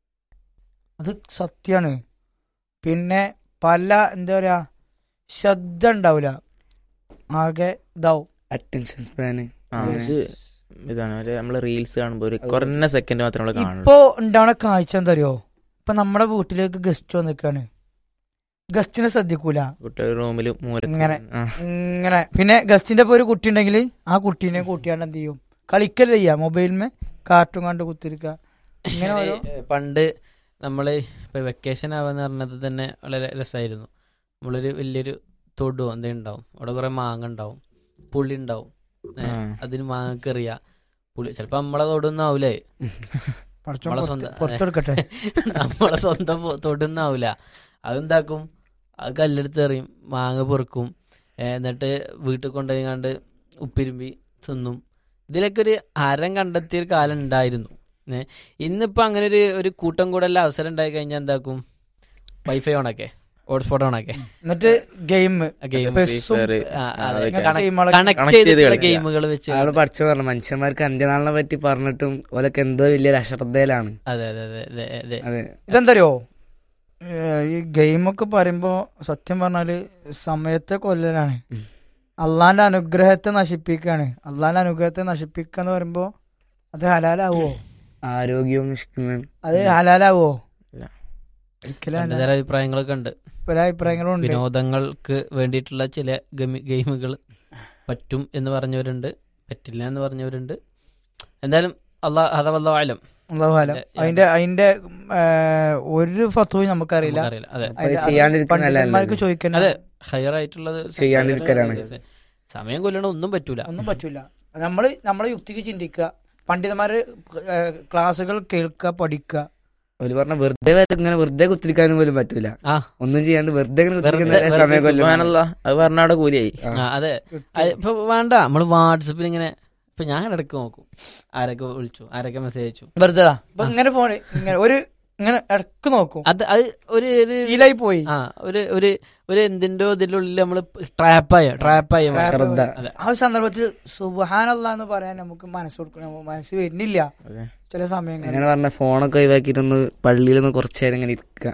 അത് സത്യാണ് പിന്നെ പല എന്താ പറയാ ശ്രദ്ധ ഉണ്ടാവില്ല ആകെ ഇതാവും അറ്റൻഷൻ സ്പാന് ആ ഇത് ഇതാണ് ഒരു നമ്മള് റീൽസ് കാണുമ്പോ ഒരു കുറഞ്ഞ സെക്കൻഡ് മാത്രമേ നമ്മള് കാണുള്ളൂ ഇപ്പോ ഉണ്ടാവണ കാഴ്ച എന്തറിയോ ഇപ്പൊ നമ്മുടെ വീട്ടിലേക്ക് ഗസ്റ്റ് വന്നിക്കാണ് ഗസ്റ്റിനെ ശ്രദ്ധിക്കൂല കുട്ടികൾ റൂമിൽ ഇങ്ങനെ. ഇങ്ങനെ പിന്നെ ഗസ്റ്റിന്റെ ഒപ്പം ഒരു കുട്ടി ഉണ്ടെങ്കിൽ ആ കുട്ടീനെ കൂട്ടിയാണ്ട് എന്ത് ചെയ്യും കളിക്കല്ല ചെയ്യാ മൊബൈലിമേ കാർട്ടൂൺ കണ്ട് കുത്തിരിക്കുക ഇങ്ങനെ ഓരോ ഏ, പണ്ട് നമ്മള് ഇപ്പൊ വെക്കേഷൻ ആവാന്ന് പറഞ്ഞത് തന്നെ വളരെ രസമായിരുന്നു നമ്മളൊരു വലിയൊരു തൊടുവോ എന്തെങ്കിലും ഉണ്ടാവും അവിടെ കുറെ മാങ്ങ ഉണ്ടാവും പുളി ഉണ്ടാവും ഏ, ആ. അതിന് മാങ്ങ കറിയ പുളി ചിലപ്പോ നമ്മളെ തൊടുന്നാവൂലേ പടച്ചോൻ നമ്മളെ പുറത്ത് സ്വന്തം- പുറത്തെടുക്കട്ടെ നമ്മളെ സ്വന്തം പൊ- തൊടുന്നാവൂല അതെന്താക്കും അത് കല്ലെടുത്ത് എറിയും മാങ്ങ പെറുക്കും ഏ, എന്നിട്ട് വീട്ടിൽ കൊണ്ടുപോയി കണ്ട് ഉപ്പിരുമ്പി തിന്നും ഇതിലൊക്കെ ഒരു ഹരം കണ്ടെത്തിയ ഒരു കാലം ഉണ്ടായിരുന്നു ഏ, ഇന്നിപ്പോ അങ്ങനെ ഒരു ഒരു കൂട്ടം കൂടല്ല അവസരം ഉണ്ടായി കഴിഞ്ഞാൽ എന്താക്കും വൈഫൈ ഓണൊക്കെ ഹോട്ട്സ്പോട്ട് ഓണൊക്കെ എന്നിട്ട് ഗെയിം ഗെയിം പെസ്സും അതൊക്കെ. ഗെയിമുകളൊക്കെ കണക്ട് Connect ചെയ്ത് ചെയ്തിട്ടുള്ള കളിക്കുക. ഗെയിമുകൾ വെച്ച് ആള് പഠിച്ചു പറഞ്ഞു മനുഷ്യന്മാർക്ക് അന്ത്യനാളിനെ പറ്റി പറഞ്ഞിട്ടും ഓലൊക്കെ എന്തോ വലിയൊരു അശ്രദ്ധയിലാണ് അതെ അതെ അതെ അതെ അതെ അതെ ഇതെന്തറിയോ ഏഹ് ഈ ഗെയിമൊക്കെ പറയുമ്പോ സത്യം പറഞ്ഞാല് സമയത്തെ കൊല്ലലാണ് ഉം. അള്ളാന്റെ അനുഗ്രഹത്തെ നശിപ്പിക്കാണ് അള്ളാന്റെ അനുഗ്രഹത്തെ നശിപ്പിക്കുക എന്ന് പറയുമ്പോ അത് ഹലാലാവോ ആരോഗ്യവും നശിക്കുന്ന അത് ഹലാലാവോ ഇല്ല. ഒരിക്കലും രണ്ട് ഹലാ- തരം അഭിപ്രായങ്ങളൊക്കെ ഉണ്ട് പല അഭിപ്രായങ്ങളും ഉണ്ട് വിനോദങ്ങൾക്ക് വേണ്ടിയിട്ടുള്ള ചില ഗെയിമുകൾ പറ്റും എന്ന് പറഞ്ഞവരുണ്ട് പറ്റില്ല എന്ന് പറഞ്ഞവരുണ്ട് എന്തായാലും അള്ളാ അതവല്ല ആലം അള്ളാഹു ആലം. അതെ, അതിന്റെ അതിന്റെ ഏഹ്, ഒരു ഫത്വയും നമുക്കറിയില്ല നമുക്കറിയില്ല അതെ അപ്പൊ ഇത് ചെയ്യാണ്ടിരിക്കുന്നതല്ല പണ്ഡിതന്മാർക്ക് നല്ലത്. ചോദിക്കാൻ അതെ ഹയറായിട്ടുള്ളത് ചെയ്യാണ്ടിരിക്കലാണ്. സമയം കൊല്ലണ ഒന്നും പറ്റൂല ഒന്നും പറ്റൂല നമ്മള് നമ്മളെ യുക്തിക്ക് ചിന്തിക്കുക പണ്ഡിതന്മാര് ഏഹ്, ക്ലാസ്സുകൾ കേൾക്കുക പഠിക്കുക ഒരു പറഞ്ഞ വെറുതെ വരെ ഇങ്ങനെ വെറുതെ കുത്തിരിക്കാനും പോലും പറ്റൂല ആ. ഒന്നും ചെയ്യാണ്ട് വെറുതെ ഇങ്ങനെ വെറുതെ- കുത്തിരിക്കുന്ന വെറുതെ സമയം കൊല്ലും സുബ്ഹാനല്ലാ, അത് പറഞ്ഞ അവിടെ കൂലിയായി ആ. ആ, അതെ അത് ഇപ്പൊ വേണ്ട നമ്മള് വാട്സപ്പിൽ ഇങ്ങനെ ഇപ്പൊ ഞാൻ ഇടയ്ക്ക് നോക്കും ആരൊക്കെ വിളിച്ചു ആരൊക്കെ മെസ്സേജ് അയച്ചു വെറുതെ ഇപ്പൊ ഇങ്ങനെ ഫോൺ ഇങ്ങനെ ഒരു ഇങ്ങനെ ഇടക്ക് നോക്കും അത് അത് ഒരു ഒരു ശീലായി പോയി ആ ഒരു ഒരു ഒരു എന്തിന്റെ ഇതിനുള്ളിൽ നമ്മള് ട്രാപ്പായ ട്രാപ്പായ Trap ശ്രദ്ധ അതെ ആ സന്ദർഭത്തിൽ സുബഹാനല്ല എന്ന് പറയാൻ നമുക്ക് മനസ്സ് കൊടുക്കണം മനസ്സ് വരുന്നില്ല അതെ. ചില സമയങ്ങളിൽ അങ്ങനെ പറഞ്ഞ ഫോണൊക്കെ ഒഴിവാക്കിയിട്ടൊന്ന് പള്ളിയിലൊന്ന് കുറച്ചു നേരം ഇങ്ങനെ ഇരിക്കുക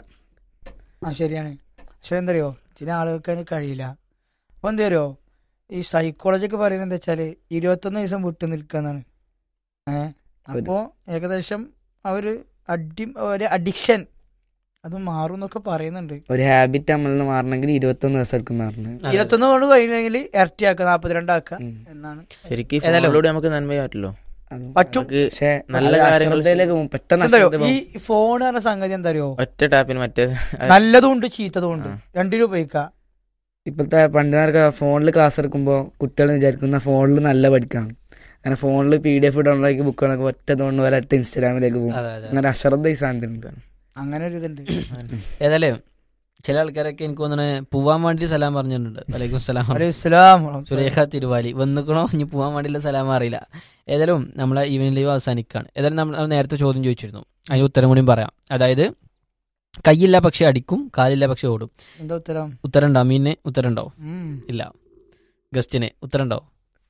ആ ശരിയാണ് പക്ഷെ എന്തറിയോ ചില ആളുകൾക്ക് അതിന് കഴിയില്ല അപ്പൊ എന്താ അറിയോ ഈ സൈക്കോളജി ഒക്കെ പറയുന്നത് എന്താ വെച്ചാല് ഇരുപത്തൊന്ന് ദിവസം വിട്ടു നിൽക്കാന്നാണ് ഏഹ് അപ്പോ ഏകദേശം ആ ഒരു അഡി ഒരു അഡിക്ഷൻ അത് മാറും എന്നൊക്കെ പറയുന്നുണ്ട് ഒരു ഹാബിറ്റ് നമ്മളിൽ നിന്ന് മാറണമെങ്കിൽ ഇരുപത്തൊന്ന് ദിവസം എടുക്കുന്ന പറഞ്ഞു അതെ. ഇരുപത്തൊന്ന് കൊണ്ട് കഴിഞ്ഞെങ്കിൽ ഇരട്ടിയാക്കുക നാപ്പത്തിരണ്ടാക്കുക ഉം. എന്നാണ് ശരിക്കും ഏതായാലും- ഫോണിലൂടെ നമുക്ക് നന്മ പറ്റുമല്ലോ പറ്റും നമുക്ക് പക്ഷെ നല്ല നല്ല കാര്യങ്ങൾ അശ്രദ്ധയിലേക്ക് പോകും പെട്ടെന്ന് പക്ഷെ എന്താ അശ്രദ്ധ അറിയോ, ഈ പോകും. ഫോൺ പറഞ്ഞ സംഗതി എന്താ അറിയോ ഒറ്റ ടാപ്പിന് മറ്റേ നല്ലതും ഉണ്ട് ചീത്തതും ഉണ്ട് ആ. രണ്ടിലും ഉപയോഗിക്കാം ഇപ്പോഴത്തെ പണ്ടുകാർക്ക് ഫോണിൽ ക്ലാസ് എടുക്കുമ്പോൾ കുട്ടികൾ വിചാരിക്കുന്ന ഫോണിൽ നല്ല പഠിക്കാം അങ്ങനെ ഫോണിൽ പി ഡി എഫ് ഡൗൺലോഡ് ബുക്കുകളൊക്കെ ഒറ്റ തോന്നുന്ന പോലെ ഒറ്റ ഇൻസ്റ്റാഗ്രാമിലേക്ക് പോകും അതെ അതെ അങ്ങനെ അശ്രദ്ധ ഈ സാധനത്തിനുണ്ട് അങ്ങനെ ഒരു ഇതുണ്ട് ഏതായാലും ചില ആൾക്കാരൊക്കെ എനിക്ക് തോന്നുന്നത് പോവാൻ വേണ്ടി സലാം പറഞ്ഞിട്ടുണ്ട് വലൈക്കും സലാം അലൈഹി ഇസ്ലാം സുരേഖ തിരുവാലി വന്നിക്കണോ ഇനി പോവാൻ വേണ്ടിയുള്ള സലാം അറിയില്ല ഏതായാലും നമ്മളെ ഈവനിങ് ലീവ് അവസാനിക്കുകയാണ് ഏതായാലും നമ്മൾ നേരത്തെ ചോദ്യം ചോദിച്ചിരുന്നു അതിന് ഉത്തരം കൂടിയും പറയാം അതായത് കൈയില്ല പക്ഷെ അടിക്കും കാലില്ല പക്ഷെ ഓടും എന്താ ഉത്തരം ഉത്തരം ഉണ്ടോ അമീന് ഉത്തരം ഉണ്ടോ ഉം. ഇല്ല ഗസ്റ്റിന് ഉത്തരം ഉണ്ടോ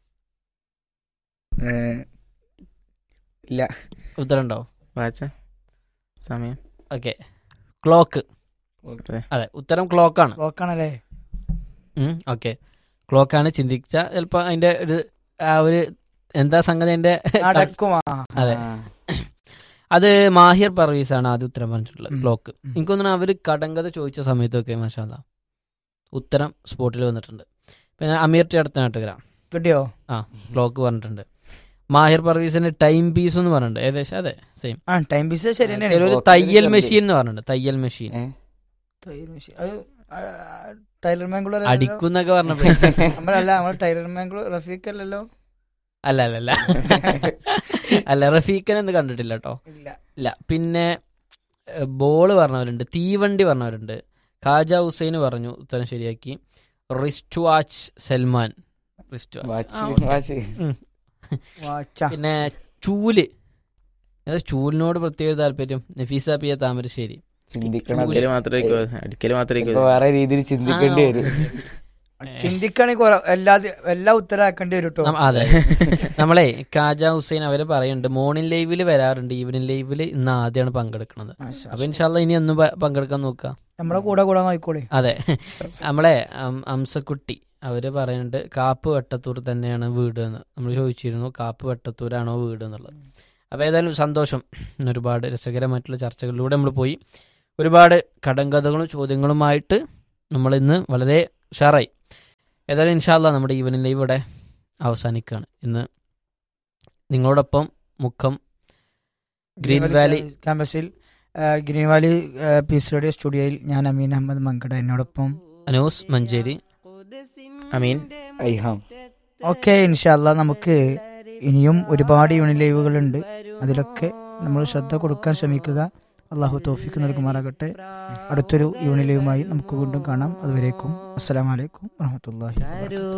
ഏഹ്, ഇല്ല ഉത്തരം ഉണ്ടോ വാച്ച സമയം ഓക്കെ ക്ലോക്ക് അതെ. അതെ ഉത്തരം ക്ലോക്കാണ് ലോക്കാണല്ലേ ഓക്കെ ക്ലോക്കാണ് ചിന്തിച്ച ചിലപ്പോ അതിന്റെ ഒരു ആ ഒരു എന്താ സംഗതി അതിന്റെ അടക്കുമാ അതെ ആ. അത് മാഹിർ പർവീസ് ആണ് ആദ്യം ഉത്തരം പറഞ്ഞിട്ടുള്ളത് ഉം. ക്ലോക്ക് ഉം. എനിക്ക് തോന്നുന്നു അവര് കടങ്കഥ ചോദിച്ച സമയത്തൊക്കെ മാഷാല്ല ഉത്തരം സ്പോട്ടിൽ വന്നിട്ടുണ്ട് പിന്നെ അമീർ ടി അടുത്ത നാട്ടുകര കിട്ടിയോ ക്ലോക്ക് പറഞ്ഞിട്ടുണ്ട് മാഹിർ പർവീസിന് ടൈം പീസ് എന്ന് പറഞ്ഞിട്ടുണ്ട് ഏകദേശം അതെ സെയിം ആ ടൈം പീസ് ശരി തന്നെയാണ് ചിലര് clock തയ്യൽ ന് മെഷീൻ എന്ന് പറഞ്ഞിട്ടുണ്ട് തയ്യൽ മെഷീൻ ഏ? തയ്യൽ മെഷീൻ. അത് ആ, ടൈലർ മാംഗ്ലൂർ അടിക്കുന്നൊക്കെ പറഞ്ഞപ്പോ നമ്മളല്ല നമ്മൾ ടൈലർ മാംഗ്ലൂർ റഫീഖ് അല്ലല്ലോ അല്ല അല്ല അല്ല അല്ല റഫീഖൻ എന്ന് കണ്ടിട്ടില്ല കേട്ടോ ഇല്ല ഇല്ല പിന്നെ ബോള് പറഞ്ഞവരുണ്ട് തീവണ്ടി പറഞ്ഞവരുണ്ട് ഖാജ ഹുസൈൻ പറഞ്ഞു ഉത്തരം ശരിയാക്കി wrist watch Salman wrist watch ആ, okay. വാച്ച് വാച്ച പിന്നെ ചൂല് ഏതാ ചൂലിനോട് പ്രത്യേക താല്പര്യം നഫീസ പി എ താമരശ്ശേരി ചിന്തിക്കണം അടിക്കല് മാത്രമേ അടിക്കല് മാത്രമേ ഇപ്പൊ വേറെ രീതിയിൽ ചിന്തിക്കേണ്ടി ആ, വരും ചിന്തിക്കുകയാണെങ്കിൽ കുറെ എല്ലാ എല്ലാ ഉത്തരാക്കേണ്ടി വരും കേട്ടോ നം- അതെ നമ്മളെ ഖാജ ഹുസൈൻ അവര് പറയുന്നുണ്ട് മോർണിംഗ് ലൈവില് വരാറുണ്ട് ഈവനിങ് ലൈവില് ഇന്ന് ആദ്യമാണ് പങ്കെടുക്കുന്നത് അപ്പൊ ഇൻഷാല്ല ഇനി ഒന്ന് പ- പങ്കെടുക്കാൻ നോക്കാം നമ്മളെ കൂടെ കൂടെ നോക്കിക്കോളെ അതെ നമ്മളെ അം- അംസക്കുട്ടി അവര് പറയുന്നുണ്ട് കാപ്പ് വെട്ടത്തൂർ തന്നെയാണ് വീട് എന്ന് നമ്മൾ ചോദിച്ചിരുന്നു കാപ്പ് വെട്ടത്തൂരാണോ വീട് എന്നുള്ളത് അപ്പൊ ഏതായാലും സന്തോഷം ഒരുപാട് രസകരമായിട്ടുള്ള ചർച്ചകളിലൂടെ നമ്മൾ പോയി ഒരുപാട് കടങ്കഥകളും ചോദ്യങ്ങളുമായിട്ട് നമ്മൾ ഇന്ന് വളരെ ഉഷാറായി ഏതായാലും ഇൻഷാല്ല നമ്മുടെ ഈവനിങ് ലൈവ് ഇവിടെ അവസാനിക്കുകയാണ് ഇന്ന് നിങ്ങളോടൊപ്പം മുഖം ഗ്രീൻ വാലി ക്യാമ്പസിൽ ആ, ഗ്രീൻ വാലി ആ, പീസ് റേഡിയോ സ്റ്റുഡിയോയിൽ ഞാൻ അമീൻ അഹമ്മദ് മങ്കട എന്നോടൊപ്പം അനൂസ് മഞ്ചേരി അമീൻ ഐഹാം ഓക്കെ ഇൻഷാല്ല നമുക്ക് ഇനിയും ഒരുപാട് യൂണിറ്റ് ലൈവുകളുണ്ട് അതിലൊക്കെ നമ്മൾ ശ്രദ്ധ കൊടുക്കാൻ ശ്രമിക്കുക അള്ളാഹു തോഫിക്ക് നൽകുമാറാകട്ടെ അടുത്തൊരു യൂണിറ്റ് ലൈവുമായി നമുക്ക് വീണ്ടും കാണാം അതുവരേക്കും അസ്സലാമലൈക്കും വാഹമത്തല്ലാഹി വാബറകാതുഹു